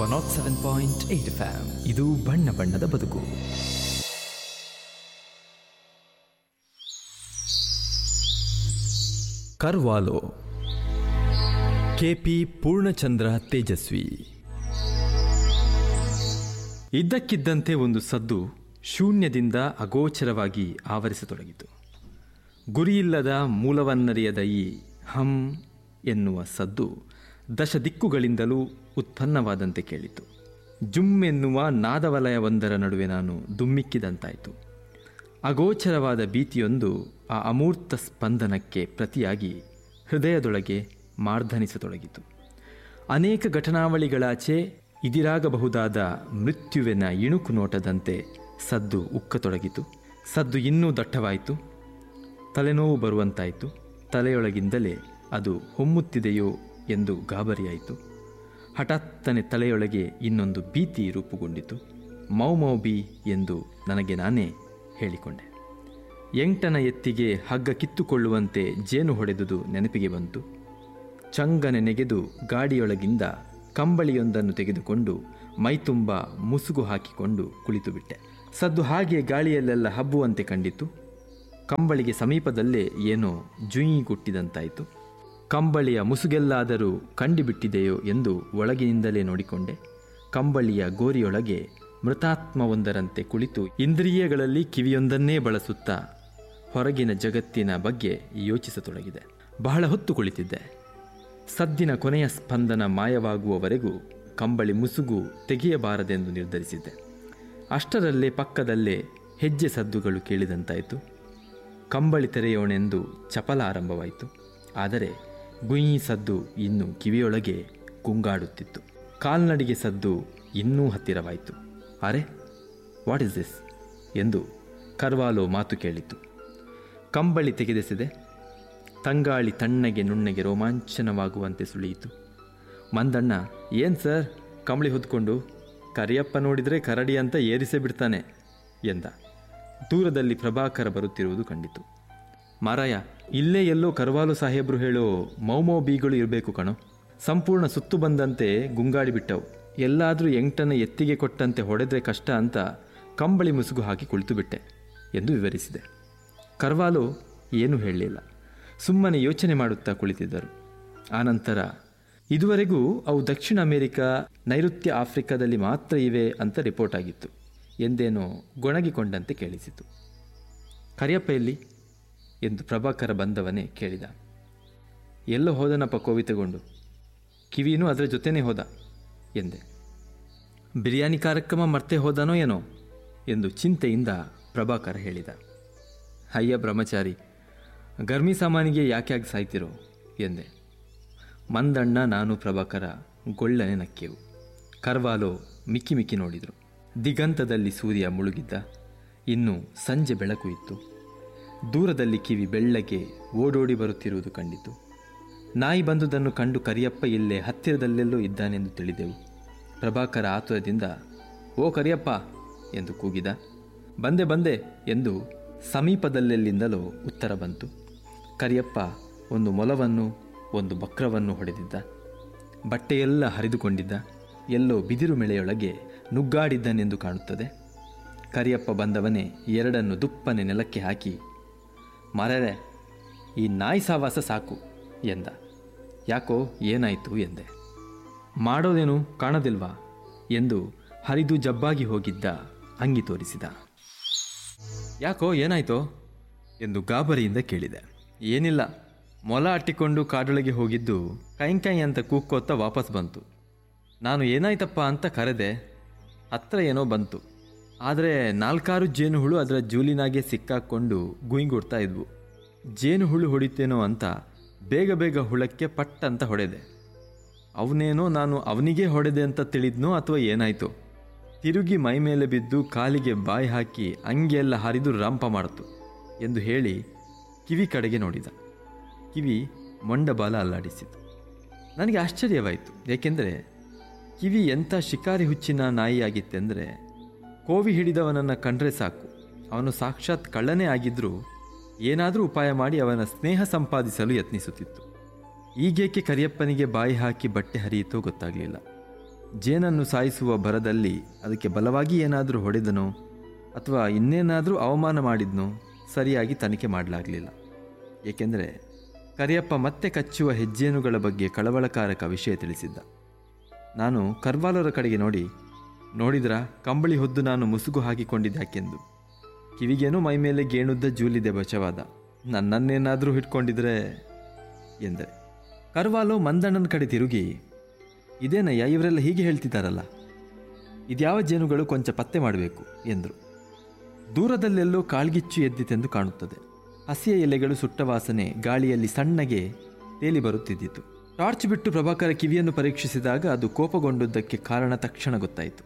not seven point eight FM ಇದು ಬಣ್ಣ ಬಣ್ಣದ ಬದುಕು ಕರ್ವಾಲೋ ಕೆಪಿ ಪೂರ್ಣಚಂದ್ರ ತೇಜಸ್ವಿ ಇದ್ದಕ್ಕಿದ್ದಂತೆ ಒಂದು ಸದ್ದು ಶೂನ್ಯದಿಂದ ಅಗೋಚರವಾಗಿ ಆವರಿಸತೊಡಗಿತು ಗುರಿಯಿಲ್ಲದ ಮೂಲವನ್ನರಿಯದ ಈ ಹಂ ಎನ್ನುವ ಸದ್ದು ದಶ ದಿಕ್ಕುಗಳಿಂದಲೂ ಉತ್ಪನ್ನವಾದಂತೆ ಕೇಳಿತು ಜುಮ್ ಎನ್ನುವ ನಾದವಲಯವೊಂದರ ನಡುವೆ ನಾನು ದುಮ್ಮಿಕ್ಕಿದಂತಾಯಿತು ಅಗೋಚರವಾದ ಭೀತಿಯೊಂದು ಆ ಅಮೂರ್ತ ಸ್ಪಂದನಕ್ಕೆ ಪ್ರತಿಯಾಗಿ ಹೃದಯದೊಳಗೆ ಮಾರ್ಧನಿಸತೊಡಗಿತು ಅನೇಕ ಘಟನಾವಳಿಗಳಾಚೆ ಇದಿರಾಗಬಹುದಾದ ಮೃತ್ಯುವಿನ ಇಣುಕು ನೋಟದಂತೆ ಸದ್ದು ಉಕ್ಕತೊಡಗಿತು ಸದ್ದು ಇನ್ನೂ ದಟ್ಟವಾಯಿತು ತಲೆನೋವು ಬರುವಂತಾಯಿತು ತಲೆಯೊಳಗಿಂದಲೇ ಅದು ಹೊಮ್ಮುತ್ತಿದೆಯೋ ಎಂದು ಗಾಬರಿಯಾಯಿತು ಹಠಾತ್ತನೆ ತಲೆಯೊಳಗೆ ಇನ್ನೊಂದು ಭೀತಿ ರೂಪುಗೊಂಡಿತು ಮೌ ಮೌ ಬಿ ಎಂದು ನನಗೆ ನಾನೇ ಹೇಳಿಕೊಂಡೆ ಎಂಟನ ಎತ್ತಿಗೆ ಹಗ್ಗ ಕಿತ್ತುಕೊಳ್ಳುವಂತೆ ಜೇನು ಹೊಡೆದುದು ನೆನಪಿಗೆ ಬಂತು ಚಂಗನೆ ನೆಗೆದು ಗಾಡಿಯೊಳಗಿಂದ ಕಂಬಳಿಯೊಂದನ್ನು ತೆಗೆದುಕೊಂಡು ಮೈತುಂಬ ಮುಸುಗು ಹಾಕಿಕೊಂಡು ಕುಳಿತುಬಿಟ್ಟೆ ಸದ್ದು ಹಾಗೆ ಗಾಳಿಯಲ್ಲೆಲ್ಲ ಹಬ್ಬುವಂತೆ ಕಂಡಿತು ಕಂಬಳಿಗೆ ಸಮೀಪದಲ್ಲೇ ಏನೋ ಜುಯಿಗುಟ್ಟಿದಂತಾಯಿತು ಕಂಬಳಿಯ ಮುಸುಗೆಲ್ಲಾದರೂ ಕಂಡುಬಿಟ್ಟಿದೆಯೋ ಎಂದು ಒಳಗಿನಿಂದಲೇ ನೋಡಿಕೊಂಡೆ ಕಂಬಳಿಯ ಗೋರಿಯೊಳಗೆ ಮೃತಾತ್ಮವೊಂದರಂತೆ ಕುಳಿತು ಇಂದ್ರಿಯಗಳಲ್ಲಿ ಕಿವಿಯೊಂದನ್ನೇ ಬಳಸುತ್ತಾ ಹೊರಗಿನ ಜಗತ್ತಿನ ಬಗ್ಗೆ ಯೋಚಿಸತೊಡಗಿದೆ ಬಹಳ ಹೊತ್ತು ಕುಳಿತಿದ್ದೆ ಸದ್ದಿನ ಕೊನೆಯ ಸ್ಪಂದನ ಮಾಯವಾಗುವವರೆಗೂ ಕಂಬಳಿ ಮುಸುಗು ತೆಗೆಯಬಾರದೆಂದು ನಿರ್ಧರಿಸಿದ್ದೆ ಅಷ್ಟರಲ್ಲೇ ಪಕ್ಕದಲ್ಲೇ ಹೆಜ್ಜೆ ಸದ್ದುಗಳು ಕೇಳಿದಂತಾಯಿತು ಕಂಬಳಿ ತೆರೆಯೋಣೆಂದು ಚಪಲ ಆರಂಭವಾಯಿತು ಆದರೆ ಗುಯಿ ಸದ್ದು ಇನ್ನೂ ಕಿವಿಯೊಳಗೆ ಕುಂಗಾಡುತ್ತಿತ್ತು ಕಾಲ್ನಡಿಗೆ ಸದ್ದು ಇನ್ನೂ ಹತ್ತಿರವಾಯಿತು ಅರೆ ವಾಟ್ ಇಸ್ ದಿಸ್ ಎಂದು ಕರ್ವಾಲೋ ಮಾತು ಕೇಳಿತು ಕಂಬಳಿ ತೆಗೆದೆಸೆದೆ ತಂಗಾಳಿ ತಣ್ಣಗೆ ನುಣ್ಣಗೆ ರೋಮಾಂಚನವಾಗುವಂತೆ ಸುಳಿಯಿತು ಮಂದಣ್ಣ ಏನು ಸರ್ ಕಂಬಳಿ ಹೊದ್ಕೊಂಡು ಕರಿಯಪ್ಪ ನೋಡಿದರೆ ಕರಡಿ ಅಂತ ಏರಿಸೇ ಬಿಡ್ತಾನೆ ಎಂದ ದೂರದಲ್ಲಿ ಪ್ರಭಾಕರ ಬರುತ್ತಿರುವುದು ಕಂಡಿತು ಮಾರಾಯ ಇಲ್ಲೇ ಎಲ್ಲೋ ಕರ್ವಾಲು ಸಾಹೇಬ್ರು ಹೇಳೋ ಮೌಮೌ ಬೀಗಳು ಇರಬೇಕು ಕಣೋ ಸಂಪೂರ್ಣ ಸುತ್ತು ಬಂದಂತೆ ಗುಂಗಾಡಿ ಬಿಟ್ಟವು ಎಲ್ಲಾದರೂ ಎಂಟನ ಎತ್ತಿಗೆ ಕೊಟ್ಟಂತೆ ಹೊಡೆದ್ರೆ ಕಷ್ಟ ಅಂತ ಕಂಬಳಿ ಮುಸುಗು ಹಾಕಿ ಕುಳಿತು ಬಿಟ್ಟೆ ಎಂದು ವಿವರಿಸಿದೆ ಕರ್ವಾಲು ಏನೂ ಹೇಳಲಿಲ್ಲ ಸುಮ್ಮನೆ ಯೋಚನೆ ಮಾಡುತ್ತಾ ಕುಳಿತಿದ್ದರು ಆನಂತರ ಇದುವರೆಗೂ ಅವು ದಕ್ಷಿಣ ಅಮೆರಿಕ ನೈಋತ್ಯ ಆಫ್ರಿಕಾದಲ್ಲಿ ಮಾತ್ರ ಇವೆ ಅಂತ ರಿಪೋರ್ಟ್ ಆಗಿತ್ತು ಎಂದೇನೋ ಗೊಣಗಿಕೊಂಡಂತೆ ಕೇಳಿಸಿತು ಕರಿಯಪ್ಪ ಎಲ್ಲಿ ಎಂದು ಪ್ರಭಾಕರ ಬಂದವನೇ ಕೇಳಿದ ಎಲ್ಲೋ ಹೋದನಪ್ಪ ಕೋವಿತಗೊಂಡು ಕಿವಿನೂ ಅದರ ಜೊತೆನೇ ಹೋದ ಎಂದೆ ಬಿರಿಯಾನಿ ಕಾರ್ಯಕ್ರಮ ಮರ್ತೆ ಹೋದನೋ ಏನೋ ಎಂದು ಚಿಂತೆಯಿಂದ ಪ್ರಭಾಕರ ಹೇಳಿದ ಅಯ್ಯ ಬ್ರಹ್ಮಚಾರಿ ಗರ್ಮಿ ಸಾಮಾನಿಗೆ ಯಾಕೆ ಆಗಿ ಸಾಯ್ತಿರೋ ಎಂದೆ ಮಂದಣ್ಣ ನಾನು ಪ್ರಭಾಕರ ಗೊಳ್ಳನೆ ನಕ್ಕೆವು ಕರ್ವಾಲೋ ಮಿಕ್ಕಿ ಮಿಕ್ಕಿ ನೋಡಿದರು ದಿಗಂತದಲ್ಲಿ ಸೂರ್ಯ ಮುಳುಗಿದ್ದ ಇನ್ನು ಸಂಜೆ ಬೆಳಕು ಇತ್ತು ದೂರದಲ್ಲಿ ಕಿವಿ ಬೆಳ್ಳಗೆ ಓಡೋಡಿ ಬರುತ್ತಿರುವುದು ಕಂಡಿತು ನಾಯಿ ಬಂದುದನ್ನು ಕಂಡು ಕರಿಯಪ್ಪ ಇಲ್ಲೇ ಹತ್ತಿರದಲ್ಲೆಲ್ಲೋ ಇದ್ದಾನೆಂದು ತಿಳಿದೆವು ಪ್ರಭಾಕರ ಆತುರದಿಂದ ಓ ಕರಿಯಪ್ಪ ಎಂದು ಕೂಗಿದ ಬಂದೆ ಬಂದೆ ಎಂದು ಸಮೀಪದಲ್ಲೆಲ್ಲಿಂದಲೋ ಉತ್ತರ ಬಂತು ಕರಿಯಪ್ಪ ಒಂದು ಮೊಲವನ್ನು ಒಂದು ಬಕ್ರವನ್ನು ಹೊಡೆದಿದ್ದ ಬಟ್ಟೆಯೆಲ್ಲ ಹರಿದುಕೊಂಡಿದ್ದ ಎಲ್ಲೋ ಬಿದಿರು ಮೆಳೆಯೊಳಗೆ ನುಗ್ಗಾಡಿದ್ದನೆಂದು ಕಾಣುತ್ತದೆ ಕರಿಯಪ್ಪ ಬಂದವನೇ ಎರಡನ್ನು ದುಪ್ಪನೆ ನೆಲಕ್ಕೆ ಹಾಕಿ ಮರರೆ ಈ ನಾಯಿ ಸಾವಾಸ ಸಾಕು ಎಂದ ಯಾಕೋ ಏನಾಯಿತು ಎಂದೆ ಮಾಡೋದೇನು ಕಾಣದಿಲ್ವಾ ಎಂದು ಹರಿದು ಜಬ್ಬಾಗಿ ಹೋಗಿದ್ದ ಅಂಗಿ ತೋರಿಸಿದ ಯಾಕೋ ಏನಾಯ್ತೋ ಎಂದು ಗಾಬರಿಯಿಂದ ಕೇಳಿದೆ ಏನಿಲ್ಲ ಮೊಲ ಅಟ್ಟಿಕೊಂಡು ಕಾಡೊಳಗೆ ಹೋಗಿದ್ದು ಕೈಂಕೈ ಅಂತ ಕೂಕ್ಕೋತ್ತ ವಾಪಸ್ ಬಂತು ನಾನು ಏನಾಯ್ತಪ್ಪ ಅಂತ ಕರೆದೆ ಹತ್ರ ಏನೋ ಬಂತು ಆದರೆ ನಾಲ್ಕಾರು ಜೇನುಹುಳು ಅದರ ಜೂಲಿನಾಗೆ ಸಿಕ್ಕಾಕ್ಕೊಂಡು ಗುಯಿಂಗುಡ್ತಾ ಇದ್ವು ಜೇನುಹುಳು ಹೊಡಿತೇನೋ ಅಂತ ಬೇಗ ಬೇಗ ಹುಳಕ್ಕೆ ಪಟ್ ಅಂತ ಹೊಡೆದೆ ಅವನೇನೋ ನಾನು ಅವನಿಗೆ ಹೊಡೆದೆ ಅಂತ ತಿಳಿದ್ನೋ ಅಥವಾ ಏನಾಯ್ತು ತಿರುಗಿ ಮೈ ಮೇಲೆ ಬಿದ್ದು ಕಾಲಿಗೆ ಬಾಯಿ ಹಾಕಿ ಅಂಗೆಲ್ಲ ಹರಿದು ರಂಪ ಮಾಡಿತು ಎಂದು ಹೇಳಿ ಕಿವಿ ಕಡೆಗೆ ನೋಡಿದ ಕಿವಿ ಮೊಂಡಬಾಲ ಅಲ್ಲಾಡಿಸಿತು ನನಗೆ ಆಶ್ಚರ್ಯವಾಯಿತು ಏಕೆಂದರೆ ಕಿವಿ ಎಂಥ ಶಿಕಾರಿ ಹುಚ್ಚಿನ ನಾಯಿಯಾಗಿತ್ತೆಂದರೆ ಕೋವಿ ಹಿಡಿದವನನ್ನು ಕಂಡ್ರೆ ಸಾಕು ಅವನು ಸಾಕ್ಷಾತ್ ಕಳ್ಳನೇ ಆಗಿದ್ದರೂ ಏನಾದರೂ ಉಪಾಯ ಮಾಡಿ ಅವನ ಸ್ನೇಹ ಸಂಪಾದಿಸಲು ಯತ್ನಿಸುತ್ತಿತ್ತು ಈಗೇಕೆ ಕರಿಯಪ್ಪನಿಗೆ ಬಾಯಿ ಹಾಕಿ ಬಟ್ಟೆ ಹರಿಯಿತೋ ಗೊತ್ತಾಗಲಿಲ್ಲ ಜೇನನ್ನು ಸಾಯಿಸುವ ಭರದಲ್ಲಿ ಅದಕ್ಕೆ ಬಲವಾಗಿ ಏನಾದರೂ ಹೊಡೆದನೋ ಅಥವಾ ಇನ್ನೇನಾದರೂ ಅವಮಾನ ಮಾಡಿದ್ನೋ ಸರಿಯಾಗಿ ತನಿಖೆ ಮಾಡಲಾಗಲಿಲ್ಲ ಏಕೆಂದರೆ ಕರಿಯಪ್ಪ ಮತ್ತೆ ಕಚ್ಚುವ ಹೆಜ್ಜೇನುಗಳ ಬಗ್ಗೆ ಕಳವಳಕಾರಕ ವಿಷಯ ತಿಳಿಸಿದ್ದ ನಾನು ಕರ್ವಾಲರ ಕಡೆಗೆ ನೋಡಿ ನೋಡಿದ್ರ ಕಂಬಳಿ ಹೊದ್ದು ನಾನು ಮುಸುಗು ಹಾಕಿಕೊಂಡಿದ್ದಾಕೆಂದು ಕಿವಿಗೇನೋ ಮೈಮೇಲೆ ಗೇಣುದ್ದ ಜೂಲಿದೆ ಬಚವಾದ ನನ್ನನ್ನೇನಾದರೂ ಹಿಡ್ಕೊಂಡಿದ್ರೆ ಎಂದರೆ ಕರ್ವಾಲೋ ಮಂದಣ್ಣನ ಕಡೆ ತಿರುಗಿ ಇದೇನಯ್ಯ ಇವರೆಲ್ಲ ಹೀಗೆ ಹೇಳ್ತಿದ್ದಾರಲ್ಲ ಇದ್ಯಾವ ಜೇನುಗಳು ಕೊಂಚ ಪತ್ತೆ ಮಾಡಬೇಕು ಎಂದರು ದೂರದಲ್ಲೆಲ್ಲೋ ಕಾಳ್ಗಿಚ್ಚು ಎದ್ದಿತೆಂದು ಕಾಣುತ್ತದೆ ಹಸಿಯ ಎಲೆಗಳು ಸುಟ್ಟ ವಾಸನೆ ಗಾಳಿಯಲ್ಲಿ ಸಣ್ಣಗೆ ತೇಲಿ ಬರುತ್ತಿದ್ದಿತು ಟಾರ್ಚ್ ಬಿಟ್ಟು ಪ್ರಭಾಕರ ಕಿವಿಯನ್ನು ಪರೀಕ್ಷಿಸಿದಾಗ ಅದು ಕೋಪಗೊಂಡುದಕ್ಕೆ ಕಾರಣ ತಕ್ಷಣ ಗೊತ್ತಾಯಿತು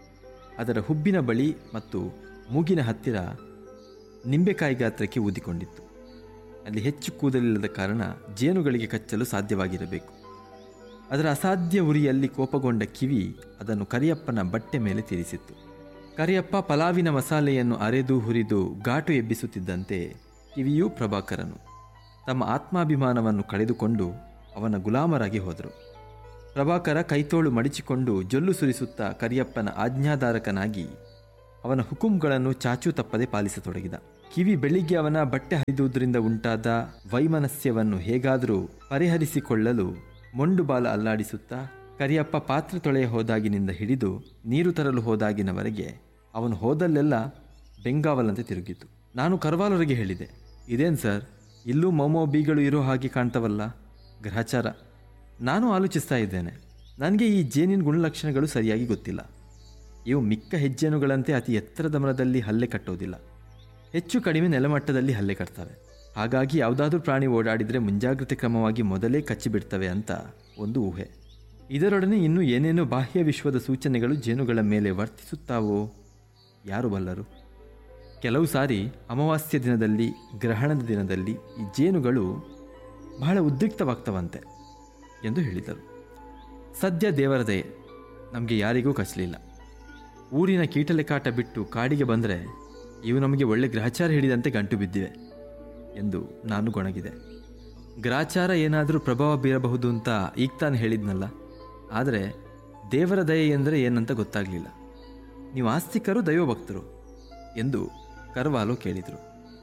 ಅದರ ಹುಬ್ಬಿನ ಬಳಿ ಮತ್ತು ಮೂಗಿನ ಹತ್ತಿರ ನಿಂಬೆಕಾಯಿ ಗಾತ್ರಕ್ಕೆ ಊದಿಕೊಂಡಿತ್ತು ಅಲ್ಲಿ ಹೆಚ್ಚು ಕೂದಲಿಲ್ಲದ ಕಾರಣ ಜೇನುಗಳಿಗೆ ಕಚ್ಚಲು ಸಾಧ್ಯವಾಗಿರಬೇಕು ಅದರ ಅಸಾಧ್ಯ ಉರಿಯಲ್ಲಿ ಕೋಪಗೊಂಡ ಕಿವಿ ಅದನ್ನು ಕರಿಯಪ್ಪನ ಬಟ್ಟೆ ಮೇಲೆ ತೀರಿಸಿತ್ತು ಕರಿಯಪ್ಪ ಪಲಾವಿನ ಮಸಾಲೆಯನ್ನು ಅರೆದು ಹುರಿದು ಘಾಟು ಎಬ್ಬಿಸುತ್ತಿದ್ದಂತೆ ಕಿವಿಯೂ ಪ್ರಭಾಕರನು ತಮ್ಮ ಆತ್ಮಾಭಿಮಾನವನ್ನು ಕಳೆದುಕೊಂಡು ಅವನ ಗುಲಾಮರಾಗಿ ಹೋದರು ಪ್ರಭಾಕರ ಕೈತೋಳು ಮಡಿಚಿಕೊಂಡು ಜೊಲ್ಲು ಸುರಿಸುತ್ತಾ ಕರಿಯಪ್ಪನ ಆಜ್ಞಾಧಾರಕನಾಗಿ ಅವನ ಹುಕುಂಗಳನ್ನು ಚಾಚೂ ತಪ್ಪದೆ ಪಾಲಿಸತೊಡಗಿದ ಕಿವಿ ಬೆಳಿಗ್ಗೆ ಅವನ ಬಟ್ಟೆ ಹರಿದುದರಿಂದ ಉಂಟಾದ ವೈಮನಸ್ಯವನ್ನು ಹೇಗಾದರೂ ಪರಿಹರಿಸಿಕೊಳ್ಳಲು ಮೊಂಡು ಬಾಲ ಅಲ್ಲಾಡಿಸುತ್ತಾ ಕರಿಯಪ್ಪ ಪಾತ್ರೆ ತೊಳೆಯ ಹೋದಾಗಿನಿಂದ ಹಿಡಿದು ನೀರು ತರಲು ಹೋದಾಗಿನವರೆಗೆ ಅವನು ಹೋದಲ್ಲೆಲ್ಲ ಬೆಂಗಾವಲಂತೆ ತಿರುಗಿತು ನಾನು ಕರ್ವಾಲರಿಗೆ ಹೇಳಿದೆ ಇದೇನು ಸರ್ ಇಲ್ಲೂ ಮೊಮೋ ಬೀಗಳು ಇರೋ ಹಾಗೆ ಕಾಣ್ತವಲ್ಲ ಗ್ರಹಚಾರ ನಾನು ಆಲೋಚಿಸ್ತಾ ಇದ್ದೇನೆ ನನಗೆ ಈ ಜೇನಿನ ಗುಣಲಕ್ಷಣಗಳು ಸರಿಯಾಗಿ ಗೊತ್ತಿಲ್ಲ ಇವು ಮಿಕ್ಕ ಹೆಜ್ಜೇನುಗಳಂತೆ ಅತಿ ಎತ್ತರದ ಮರದಲ್ಲಿ ಹಲ್ಲೆ ಕಟ್ಟೋದಿಲ್ಲ ಹೆಚ್ಚು ಕಡಿಮೆ ನೆಲಮಟ್ಟದಲ್ಲಿ ಹಲ್ಲೆ ಕಟ್ತವೆ ಹಾಗಾಗಿ ಯಾವುದಾದ್ರೂ ಪ್ರಾಣಿ ಓಡಾಡಿದರೆ ಮುಂಜಾಗ್ರತೆ ಕ್ರಮವಾಗಿ ಮೊದಲೇ ಕಚ್ಚಿಬಿಡ್ತವೆ ಅಂತ ಒಂದು ಊಹೆ ಇದರೊಡನೆ ಇನ್ನೂ ಏನೇನೋ ಬಾಹ್ಯ ವಿಶ್ವದ ಸೂಚನೆಗಳು ಜೇನುಗಳ ಮೇಲೆ ವರ್ತಿಸುತ್ತಾವೋ ಯಾರು ಬಲ್ಲರು ಕೆಲವು ಸಾರಿ ಅಮಾವಾಸ್ಯ ದಿನದಲ್ಲಿ ಗ್ರಹಣದ ದಿನದಲ್ಲಿ ಈ ಜೇನುಗಳು ಬಹಳ ಉದ್ರಿಕ್ತವಾಗ್ತವಂತೆ ಎಂದು ಹೇಳಿದರು ಸದ್ಯ ದೇವರ ದಯೆ ನಮಗೆ ಯಾರಿಗೂ ಕಚ್ಚಲಿಲ್ಲ ಊರಿನ ಕೀಟಲೆ ಕಾಟ ಬಿಟ್ಟು ಕಾಡಿಗೆ ಬಂದರೆ ಇವು ನಮಗೆ ಒಳ್ಳೆ ಗ್ರಹಚಾರ ಹಿಡಿದಂತೆ ಗಂಟು ಬಿದ್ದಿವೆ ಎಂದು ನಾನು ಗೊಣಗಿದೆ ಗ್ರಾಚಾರ ಏನಾದರೂ ಪ್ರಭಾವ ಬೀರಬಹುದು ಅಂತ ಈಗ ತಾನು ಹೇಳಿದ್ನಲ್ಲ ಆದರೆ ದೇವರ ದಯೆ ಎಂದರೆ ಏನಂತ ಗೊತ್ತಾಗಲಿಲ್ಲ ನೀವು ಆಸ್ತಿಕರು ದೈವಭಕ್ತರು ಎಂದು ಕರ್ವಾಲು ಕೇಳಿದರು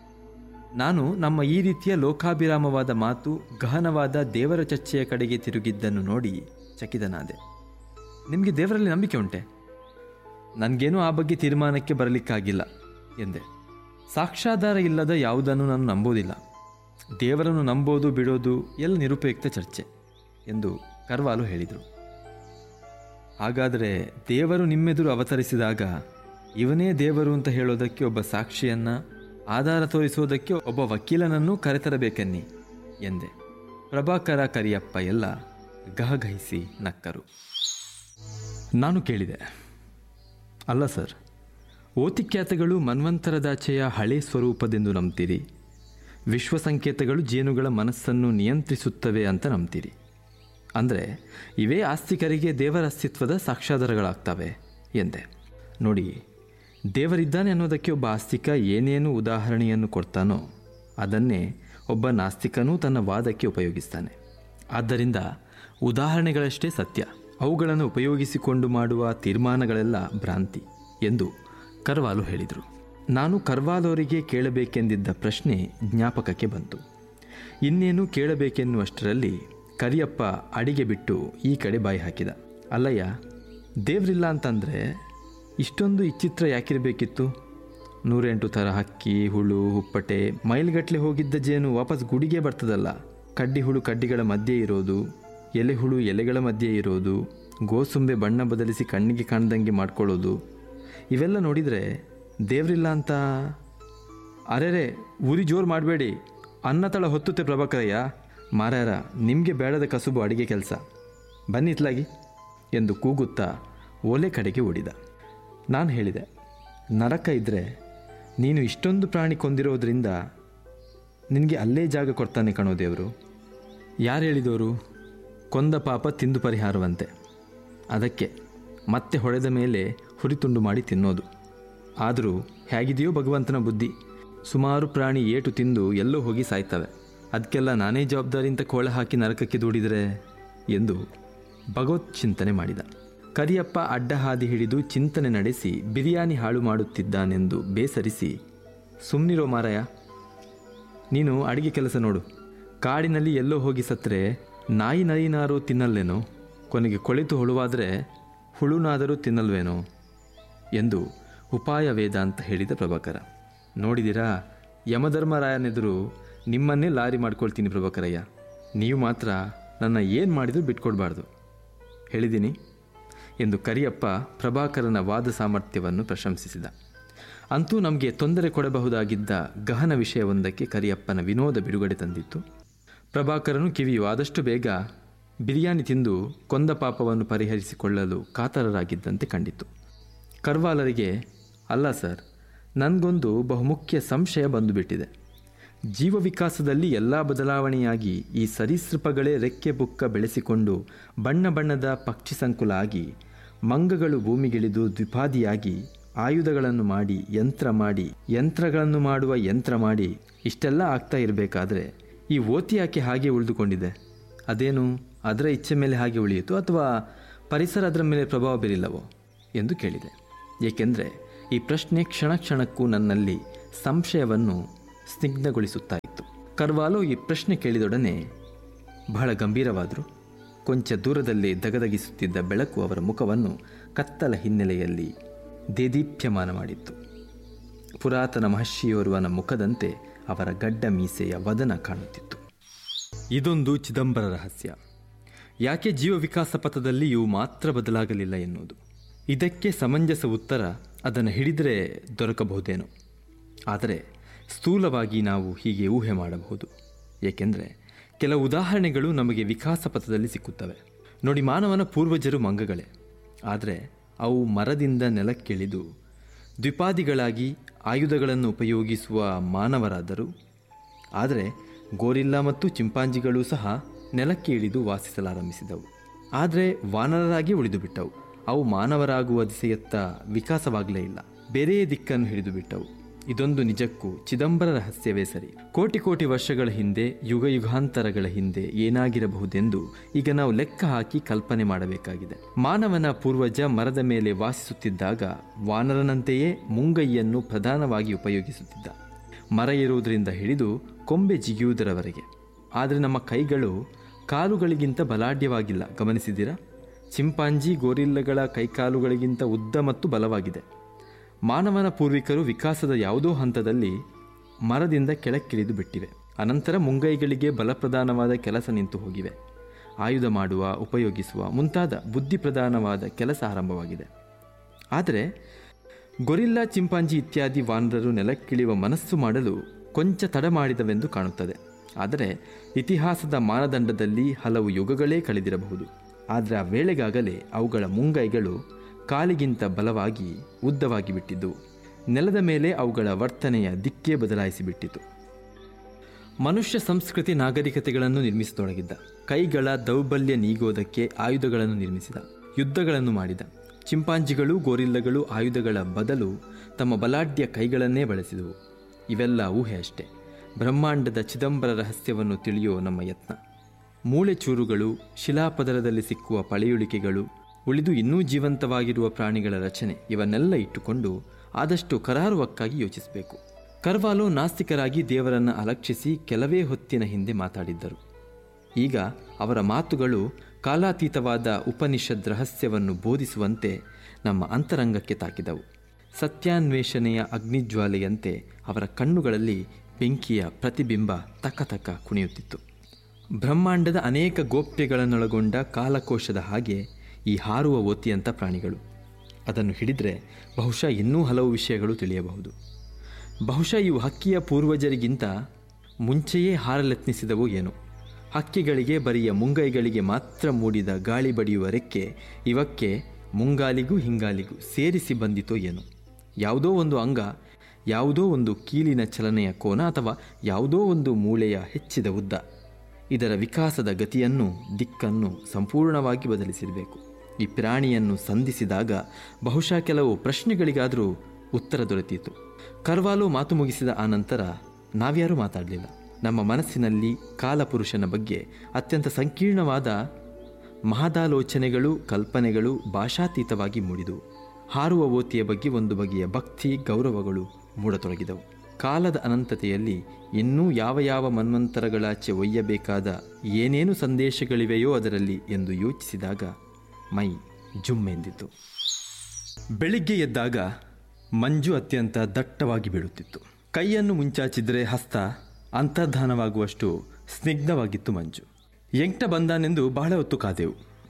ನಾನು ನಮ್ಮ ಈ ರೀತಿಯ ಲೋಕಾಭಿರಾಮವಾದ ಮಾತು ಗಹನವಾದ ದೇವರ ಚರ್ಚೆಯ ಕಡೆಗೆ ತಿರುಗಿದ್ದನ್ನು ನೋಡಿ ಚಕಿತನಾದೆ ನಿಮಗೆ ದೇವರಲ್ಲಿ ನಂಬಿಕೆ ಉಂಟೆ ನನಗೇನೂ ಆ ಬಗ್ಗೆ ತೀರ್ಮಾನಕ್ಕೆ ಬರಲಿಕ್ಕಾಗಿಲ್ಲ ಎಂದೆ ಸಾಕ್ಷಾಧಾರ ಇಲ್ಲದ ಯಾವುದನ್ನು ನಾನು ನಂಬೋದಿಲ್ಲ ದೇವರನ್ನು ನಂಬೋದು ಬಿಡೋದು ಎಲ್ಲ ನಿರುಪಯುಕ್ತ ಚರ್ಚೆ ಎಂದು ಕರ್ವಾಲು ಹೇಳಿದರು ಹಾಗಾದರೆ ದೇವರು ನಿಮ್ಮೆದುರು ಅವತರಿಸಿದಾಗ ಇವನೇ ದೇವರು ಅಂತ ಹೇಳೋದಕ್ಕೆ ಒಬ್ಬ ಸಾಕ್ಷಿಯನ್ನ ಆಧಾರ ತೋರಿಸೋದಕ್ಕೆ ಒಬ್ಬ ವಕೀಲನನ್ನೂ ಕರೆತರಬೇಕೆನ್ನಿ ಎಂದೆ ಪ್ರಭಾಕರ ಕರಿಯಪ್ಪ ಎಲ್ಲ ಗಹಗಹಿಸಿ ನಕ್ಕರು ನಾನು ಕೇಳಿದೆ ಅಲ್ಲ ಸರ್ ಓತಿಖ್ಯಾತಗಳು ಮನ್ವಂತರದಾಚೆಯ ಹಳೆ ಸ್ವರೂಪದೆಂದು ನಂಬ್ತೀರಿ ವಿಶ್ವ ಸಂಕೇತಗಳು ಜೇನುಗಳ ಮನಸ್ಸನ್ನು ನಿಯಂತ್ರಿಸುತ್ತವೆ ಅಂತ ನಂಬ್ತೀರಿ ಅಂದರೆ ಇವೇ ಆಸ್ತಿಕರಿಗೆ ದೇವರ ಅಸ್ತಿತ್ವದ ಸಾಕ್ಷಾಧಾರಗಳಾಗ್ತವೆ ಎಂದೆ ನೋಡಿ ದೇವರಿದ್ದಾನೆ ಅನ್ನೋದಕ್ಕೆ ಒಬ್ಬ ಆಸ್ತಿಕ ಏನೇನು ಉದಾಹರಣೆಯನ್ನು ಕೊಡ್ತಾನೋ ಅದನ್ನೇ ಒಬ್ಬ ನಾಸ್ತಿಕನೂ ತನ್ನ ವಾದಕ್ಕೆ ಉಪಯೋಗಿಸ್ತಾನೆ ಆದ್ದರಿಂದ ಉದಾಹರಣೆಗಳಷ್ಟೇ ಸತ್ಯ ಅವುಗಳನ್ನು ಉಪಯೋಗಿಸಿಕೊಂಡು ಮಾಡುವ ತೀರ್ಮಾನಗಳೆಲ್ಲ ಭ್ರಾಂತಿ ಎಂದು ಕರ್ವಾಲು ಹೇಳಿದರು ನಾನು ಕರ್ವಾಲವರಿಗೆ ಕೇಳಬೇಕೆಂದಿದ್ದ ಪ್ರಶ್ನೆ ಜ್ಞಾಪಕಕ್ಕೆ ಬಂತು ಇನ್ನೇನು ಕೇಳಬೇಕೆನ್ನುವಷ್ಟರಲ್ಲಿ ಕರಿಯಪ್ಪ ಅಡಿಗೆ ಬಿಟ್ಟು ಈ ಕಡೆ ಬಾಯಿ ಹಾಕಿದ ಅಲ್ಲಯ್ಯ ದೇವ್ರಿಲ್ಲ ಅಂತಂದರೆ ಇಷ್ಟೊಂದು ಇಚ್ಚಿತ್ರ ಯಾಕಿರಬೇಕಿತ್ತು ನೂರೆಂಟು ಥರ ಹಕ್ಕಿ ಹುಳು ಹುಪ್ಪಟೆ ಮೈಲ್ಗಟ್ಲೆ ಹೋಗಿದ್ದ ಜೇನು ವಾಪಸ್ ಗುಡಿಗೆ ಬರ್ತದಲ್ಲ ಕಡ್ಡಿ ಹುಳು ಕಡ್ಡಿಗಳ ಮಧ್ಯೆ ಇರೋದು ಎಲೆ ಹುಳು ಎಲೆಗಳ ಮಧ್ಯೆ ಇರೋದು ಗೋಸುಂಬೆ ಬಣ್ಣ ಬದಲಿಸಿ ಕಣ್ಣಿಗೆ ಕಾಣ್ದಂಗೆ ಮಾಡ್ಕೊಳ್ಳೋದು ಇವೆಲ್ಲ ನೋಡಿದರೆ ದೇವ್ರಿಲ್ಲ ಅಂತ ಅರೆರೆ ಉರಿ ಜೋರು ಮಾಡಬೇಡಿ ಅನ್ನ ತಳ ಹೊತ್ತುತ್ತೆ ಪ್ರಭಾಕರಯ್ಯ ಮಾರಾಯರ ನಿಮಗೆ ಬೇಡದ ಕಸುಬು ಅಡಿಗೆ ಕೆಲಸ ಬನ್ನಿ ಇತ್ಲಾಗಿ ಎಂದು ಕೂಗುತ್ತಾ ಓಲೆ ಕಡೆಗೆ ಓಡಿದ ನಾನು ಹೇಳಿದೆ ನರಕ ಇದ್ದರೆ ನೀನು ಇಷ್ಟೊಂದು ಪ್ರಾಣಿ ಕೊಂದಿರೋದ್ರಿಂದ ನಿನಗೆ ಅಲ್ಲೇ ಜಾಗ ಕೊಡ್ತಾನೆ ಕಣೋ ದೇವರು ಯಾರು ಹೇಳಿದವರು ಕೊಂದ ಪಾಪ ತಿಂದು ಪರಿಹಾರವಂತೆ ಅದಕ್ಕೆ ಮತ್ತೆ ಹೊಡೆದ ಮೇಲೆ ಹುರಿತುಂಡು ಮಾಡಿ ತಿನ್ನೋದು ಆದರೂ ಹೇಗಿದೆಯೋ ಭಗವಂತನ ಬುದ್ಧಿ ಸುಮಾರು ಪ್ರಾಣಿ ಏಟು ತಿಂದು ಎಲ್ಲೋ ಹೋಗಿ ಸಾಯ್ತವೆ ಅದಕ್ಕೆಲ್ಲ ನಾನೇ ಜವಾಬ್ದಾರಿ ಅಂತ ಕೋಳ ಹಾಕಿ ನರಕಕ್ಕೆ ದೂಡಿದರೆ ಎಂದು ಭಗವತ್ ಚಿಂತನೆ ಮಾಡಿದ ಕರಿಯಪ್ಪ ಅಡ್ಡಹಾದಿ ಹಿಡಿದು ಚಿಂತನೆ ನಡೆಸಿ ಬಿರಿಯಾನಿ ಹಾಳು ಮಾಡುತ್ತಿದ್ದಾನೆಂದು ಬೇಸರಿಸಿ ಸುಮ್ಮನಿರೋ ಮಾರಾಯ ನೀನು ಅಡಿಗೆ ಕೆಲಸ ನೋಡು ಕಾಡಿನಲ್ಲಿ ಎಲ್ಲೋ ಹೋಗಿ ಸತ್ತರೆ ನಾಯಿ ನರಿನಾರು ತಿನ್ನಲ್ಲೇನೋ ಕೊನೆಗೆ ಕೊಳೆತು ಹುಳುವಾದರೆ ಹುಳುನಾದರೂ ತಿನ್ನಲ್ವೇನೋ ಎಂದು ಉಪಾಯ ವೇದ ಅಂತ ಹೇಳಿದ ಪ್ರಭಾಕರ ನೋಡಿದಿರಾ ಯಮಧರ್ಮರಾಯನೆದುರು ನಿಮ್ಮನ್ನೇ ಲಾರಿ ಮಾಡ್ಕೊಳ್ತೀನಿ ಪ್ರಭಾಕರಯ್ಯ ನೀವು ಮಾತ್ರ ನನ್ನ ಏನು ಮಾಡಿದರೂ ಬಿಟ್ಕೊಡ್ಬಾರ್ದು ಹೇಳಿದ್ದೀನಿ ಎಂದು ಕರಿಯಪ್ಪ ಪ್ರಭಾಕರನ ವಾದ ಸಾಮರ್ಥ್ಯವನ್ನು ಪ್ರಶಂಸಿಸಿದ ಅಂತೂ ನಮಗೆ ತೊಂದರೆ ಕೊಡಬಹುದಾಗಿದ್ದ ಗಹನ ವಿಷಯವೊಂದಕ್ಕೆ ಕರಿಯಪ್ಪನ ವಿನೋದ ಬಿಡುಗಡೆ ತಂದಿತ್ತು ಪ್ರಭಾಕರನು ಕಿವಿಯು ಆದಷ್ಟು ಬೇಗ ಬಿರಿಯಾನಿ ತಿಂದು ಕೊಂದ ಪಾಪವನ್ನು ಪರಿಹರಿಸಿಕೊಳ್ಳಲು ಕಾತರರಾಗಿದ್ದಂತೆ ಕಂಡಿತು ಕರ್ವಾಲರಿಗೆ ಅಲ್ಲ ಸರ್ ನನಗೊಂದು ಬಹುಮುಖ್ಯ ಸಂಶಯ ಬಂದುಬಿಟ್ಟಿದೆ ಜೀವ ವಿಕಾಸದಲ್ಲಿ ಎಲ್ಲ ಬದಲಾವಣೆಯಾಗಿ ಈ ಸರೀಸೃಪಗಳೇ ರೆಕ್ಕೆ ಬುಕ್ಕ ಬೆಳೆಸಿಕೊಂಡು ಬಣ್ಣ ಬಣ್ಣದ ಪಕ್ಷಿ ಸಂಕುಲ ಆಗಿ ಮಂಗಗಳು ಭೂಮಿಗಿಳಿದು ದ್ವಿಪಾದಿಯಾಗಿ ಆಯುಧಗಳನ್ನು ಮಾಡಿ ಯಂತ್ರ ಮಾಡಿ ಯಂತ್ರಗಳನ್ನು ಮಾಡುವ ಯಂತ್ರ ಮಾಡಿ ಇಷ್ಟೆಲ್ಲ ಆಗ್ತಾ ಇರಬೇಕಾದ್ರೆ ಈ ಓತಿ ಯಾಕೆ ಹಾಗೆ ಉಳಿದುಕೊಂಡಿದೆ ಅದೇನು ಅದರ ಇಚ್ಛೆ ಮೇಲೆ ಹಾಗೆ ಉಳಿಯಿತು ಅಥವಾ ಪರಿಸರ ಅದರ ಮೇಲೆ ಪ್ರಭಾವ ಬೀರಿಲ್ಲವೋ ಎಂದು ಕೇಳಿದೆ ಏಕೆಂದರೆ ಈ ಪ್ರಶ್ನೆ ಕ್ಷಣ ಕ್ಷಣಕ್ಕೂ ನನ್ನಲ್ಲಿ ಸಂಶಯವನ್ನು ಸ್ನಿಗ್ಧಗೊಳಿಸುತ್ತಾ ಇತ್ತು ಕರ್ವಾಲೋ ಈ ಪ್ರಶ್ನೆ ಕೇಳಿದೊಡನೆ ಬಹಳ ಗಂಭೀರವಾದರು ಕೊಂಚ ದೂರದಲ್ಲಿ ದಗದಗಿಸುತ್ತಿದ್ದ ಬೆಳಕು ಅವರ ಮುಖವನ್ನು ಕತ್ತಲ ಹಿನ್ನೆಲೆಯಲ್ಲಿ ದೇದೀಪ್ಯಮಾನ ಮಾಡಿತ್ತು ಪುರಾತನ ಮಹರ್ಷಿಯೋರ್ವನ ಮುಖದಂತೆ ಅವರ ಗಡ್ಡ ಮೀಸೆಯ ವದನ ಕಾಣುತ್ತಿತ್ತು ಇದೊಂದು ಚಿದಂಬರ ರಹಸ್ಯ ಯಾಕೆ ಜೀವ ವಿಕಾಸ ಪಥದಲ್ಲಿ ಇವು ಮಾತ್ರ ಬದಲಾಗಲಿಲ್ಲ ಎನ್ನುವುದು ಇದಕ್ಕೆ ಸಮಂಜಸ ಉತ್ತರ ಅದನ್ನು ಹಿಡಿದರೆ ದೊರಕಬಹುದೇನೋ ಆದರೆ ಸ್ಥೂಲವಾಗಿ ನಾವು ಹೀಗೆ ಊಹೆ ಮಾಡಬಹುದು ಏಕೆಂದರೆ ಕೆಲವು ಉದಾಹರಣೆಗಳು ನಮಗೆ ವಿಕಾಸ ಪಥದಲ್ಲಿ ಸಿಕ್ಕುತ್ತವೆ ನೋಡಿ ಮಾನವನ ಪೂರ್ವಜರು ಮಂಗಗಳೇ ಆದರೆ ಅವು ಮರದಿಂದ ನೆಲಕ್ಕಿಳಿದು ದ್ವಿಪಾದಿಗಳಾಗಿ ಆಯುಧಗಳನ್ನು ಉಪಯೋಗಿಸುವ ಮಾನವರಾದರು ಆದರೆ ಗೋರಿಲ್ಲಾ ಮತ್ತು ಚಿಂಪಾಂಜಿಗಳು ಸಹ ನೆಲಕ್ಕೆ ಇಳಿದು ವಾಸಿಸಲಾರಂಭಿಸಿದವು ಆದರೆ ವಾನರರಾಗಿ ಉಳಿದು ಬಿಟ್ಟವು ಅವು ಮಾನವರಾಗುವ ದಿಸೆಯತ್ತ ವಿಕಾಸವಾಗಲೇ ಇಲ್ಲ ಬೇರೆಯೇ ದಿಕ್ಕನ್ನು ಹಿಡಿದು ಬಿಟ್ಟವು ಇದೊಂದು ನಿಜಕ್ಕೂ ಚಿದಂಬರ ರಹಸ್ಯವೇ ಸರಿ ಕೋಟಿ ಕೋಟಿ ವರ್ಷಗಳ ಹಿಂದೆ ಯುಗ ಯುಗಾಂತರಗಳ ಹಿಂದೆ ಏನಾಗಿರಬಹುದೆಂದು ಈಗ ನಾವು ಲೆಕ್ಕ ಹಾಕಿ ಕಲ್ಪನೆ ಮಾಡಬೇಕಾಗಿದೆ ಮಾನವನ ಪೂರ್ವಜ ಮರದ ಮೇಲೆ ವಾಸಿಸುತ್ತಿದ್ದಾಗ ವಾನರನಂತೆಯೇ ಮುಂಗೈಯನ್ನು ಪ್ರಧಾನವಾಗಿ ಉಪಯೋಗಿಸುತ್ತಿದ್ದ ಮರ ಇರುವುದರಿಂದ ಹಿಡಿದು ಕೊಂಬೆ ಜಿಗಿಯುವುದರವರೆಗೆ ಆದರೆ ನಮ್ಮ ಕೈಗಳು ಕಾಲುಗಳಿಗಿಂತ ಬಲಾಢ್ಯವಾಗಿಲ್ಲ ಗಮನಿಸಿದ್ದೀರಾ ಚಿಂಪಾಂಜಿ ಗೋರಿಲ್ಲಗಳ ಕೈಕಾಲುಗಳಿಗಿಂತ ಉದ್ದ ಮತ್ತು ಬಲವಾಗಿದೆ ಮಾನವನ ಪೂರ್ವಿಕರು ವಿಕಾಸದ ಯಾವುದೋ ಹಂತದಲ್ಲಿ ಮರದಿಂದ ಕೆಳಕ್ಕಿಳಿದು ಬಿಟ್ಟಿವೆ ಅನಂತರ ಮುಂಗೈಗಳಿಗೆ ಬಲಪ್ರಧಾನವಾದ ಕೆಲಸ ನಿಂತು ಹೋಗಿವೆ ಆಯುಧ ಮಾಡುವ ಉಪಯೋಗಿಸುವ ಮುಂತಾದ ಬುದ್ಧಿಪ್ರಧಾನವಾದ ಕೆಲಸ ಆರಂಭವಾಗಿದೆ ಆದರೆ ಗೊರಿಲ್ಲಾ ಚಿಂಪಾಂಜಿ ಇತ್ಯಾದಿ ವಾನರರು ನೆಲಕ್ಕಿಳಿಯುವ ಮನಸ್ಸು ಮಾಡಲು ಕೊಂಚ ತಡ ಮಾಡಿದವೆಂದು ಕಾಣುತ್ತದೆ ಆದರೆ ಇತಿಹಾಸದ ಮಾನದಂಡದಲ್ಲಿ ಹಲವು ಯುಗಗಳೇ ಕಳೆದಿರಬಹುದು ಆದರೆ ಆ ವೇಳೆಗಾಗಲೇ ಅವುಗಳ ಮುಂಗೈಗಳು ಕಾಲಿಗಿಂತ ಬಲವಾಗಿ ಉದ್ದವಾಗಿ ಬಿಟ್ಟಿದ್ದು ನೆಲದ ಮೇಲೆ ಅವುಗಳ ವರ್ತನೆಯ ದಿಕ್ಕೇ ಬದಲಾಯಿಸಿಬಿಟ್ಟಿತು ಮನುಷ್ಯ ಸಂಸ್ಕೃತಿ ನಾಗರಿಕತೆಗಳನ್ನು ನಿರ್ಮಿಸತೊಡಗಿದ್ದ ಕೈಗಳ ದೌರ್ಬಲ್ಯ ನೀಗೋದಕ್ಕೆ ಆಯುಧಗಳನ್ನು ನಿರ್ಮಿಸಿದ ಯುದ್ಧಗಳನ್ನು ಮಾಡಿದ ಚಿಂಪಾಂಜಿಗಳು ಗೋರಿಲ್ಲಗಳು ಆಯುಧಗಳ ಬದಲು ತಮ್ಮ ಬಲಾಢ್ಯ ಕೈಗಳನ್ನೇ ಬಳಸಿದವು ಇವೆಲ್ಲ ಊಹೆ ಅಷ್ಟೆ ಬ್ರಹ್ಮಾಂಡದ ಚಿದಂಬರ ರಹಸ್ಯವನ್ನು ತಿಳಿಯೋ ನಮ್ಮ ಯತ್ನ ಮೂಳೆ ಚೂರುಗಳು ಶಿಲಾಪದರದಲ್ಲಿ ಸಿಕ್ಕುವ ಪಳೆಯುಳಿಕೆಗಳು ಉಳಿದು ಇನ್ನೂ ಜೀವಂತವಾಗಿರುವ ಪ್ರಾಣಿಗಳ ರಚನೆ ಇವನ್ನೆಲ್ಲ ಇಟ್ಟುಕೊಂಡು ಆದಷ್ಟು ಕರಾರುವಕ್ಕಾಗಿ ಯೋಚಿಸಬೇಕು ಕರ್ವಾಲೋ ನಾಸ್ತಿಕರಾಗಿ ದೇವರನ್ನು ಅಲಕ್ಷಿಸಿ ಕೆಲವೇ ಹೊತ್ತಿನ ಹಿಂದೆ ಮಾತಾಡಿದ್ದರು ಈಗ ಅವರ ಮಾತುಗಳು ಕಾಲಾತೀತವಾದ ಉಪನಿಷದ್ ರಹಸ್ಯವನ್ನು ಬೋಧಿಸುವಂತೆ ನಮ್ಮ ಅಂತರಂಗಕ್ಕೆ ತಾಕಿದವು ಸತ್ಯಾನ್ವೇಷಣೆಯ ಅಗ್ನಿಜ್ವಾಲೆಯಂತೆ ಅವರ ಕಣ್ಣುಗಳಲ್ಲಿ ಬೆಂಕಿಯ ಪ್ರತಿಬಿಂಬ ತಕ ತಕ ಕುಣಿಯುತ್ತಿತ್ತು ಬ್ರಹ್ಮಾಂಡದ ಅನೇಕ ಗೋಪ್ಯಗಳನ್ನೊಳಗೊಂಡ ಕಾಲಕೋಶದ ಹಾಗೆ ಈ ಹಾರುವ ಓತಿಯಂಥ ಪ್ರಾಣಿಗಳು ಅದನ್ನು ಹಿಡಿದರೆ ಬಹುಶಃ ಇನ್ನೂ ಹಲವು ವಿಷಯಗಳು ತಿಳಿಯಬಹುದು ಬಹುಶಃ ಇವು ಹಕ್ಕಿಯ ಪೂರ್ವಜರಿಗಿಂತ ಮುಂಚೆಯೇ ಹಾರಲೆತ್ನಿಸಿದವು ಏನು ಹಕ್ಕಿಗಳಿಗೆ ಬರಿಯ ಮುಂಗೈಗಳಿಗೆ ಮಾತ್ರ ಮೂಡಿದ ಗಾಳಿ ಬಡಿಯುವ ರೆಕ್ಕೆ ಇವಕ್ಕೆ ಮುಂಗಾಲಿಗೂ ಹಿಂಗಾಲಿಗೂ ಸೇರಿಸಿ ಬಂದಿತೋ ಏನು ಯಾವುದೋ ಒಂದು ಅಂಗ ಯಾವುದೋ ಒಂದು ಕೀಲಿನ ಚಲನೆಯ ಕೋನ ಅಥವಾ ಯಾವುದೋ ಒಂದು ಮೂಳೆಯ ಹೆಚ್ಚಿದ ಉದ್ದ ಇದರ ವಿಕಾಸದ ಗತಿಯನ್ನು ದಿಕ್ಕನ್ನು ಸಂಪೂರ್ಣವಾಗಿ ಬದಲಿಸಿರಬೇಕು ಈ ಪ್ರಾಣಿಯನ್ನು ಸಂಧಿಸಿದಾಗ ಬಹುಶಃ ಕೆಲವು ಪ್ರಶ್ನೆಗಳಿಗಾದರೂ ಉತ್ತರ ದೊರೆತಿತು ಕರ್ವಾಲು ಮಾತು ಮುಗಿಸಿದ ಆನಂತರ ನಾವ್ಯಾರೂ ಮಾತಾಡಲಿಲ್ಲ ನಮ್ಮ ಮನಸ್ಸಿನಲ್ಲಿ ಕಾಲಪುರುಷನ ಬಗ್ಗೆ ಅತ್ಯಂತ ಸಂಕೀರ್ಣವಾದ ಮಹದಾಲೋಚನೆಗಳು ಕಲ್ಪನೆಗಳು ಭಾಷಾತೀತವಾಗಿ ಮೂಡಿದವು ಹಾರುವ ಓತಿಯ ಬಗ್ಗೆ ಒಂದು ಬಗೆಯ ಭಕ್ತಿ ಗೌರವಗಳು ಮೂಡತೊಡಗಿದವು ಕಾಲದ ಅನಂತತೆಯಲ್ಲಿ ಇನ್ನೂ ಯಾವ ಯಾವ ಮನ್ವಂತರಗಳಾಚೆ ಒಯ್ಯಬೇಕಾದ ಏನೇನು ಸಂದೇಶಗಳಿವೆಯೋ ಅದರಲ್ಲಿ ಎಂದು ಯೋಚಿಸಿದಾಗ ಮೈ ಜುಮ್ಮೆಂದಿತು ಬೆಳಿಗ್ಗೆ ಎದ್ದಾಗ ಮಂಜು ಅತ್ಯಂತ ದಟ್ಟವಾಗಿ ಬೀಳುತ್ತಿತ್ತು ಕೈಯನ್ನು ಮುಂಚಾಚಿದ್ರೆ ಹಸ್ತ ಅಂತರ್ಧಾನವಾಗುವಷ್ಟು ಸ್ನಿಗ್ಧವಾಗಿತ್ತು ಮಂಜು ಎಂಟ ಬಂದಾನೆಂದು ಬಹಳ ಹೊತ್ತು ಕಾದೆವು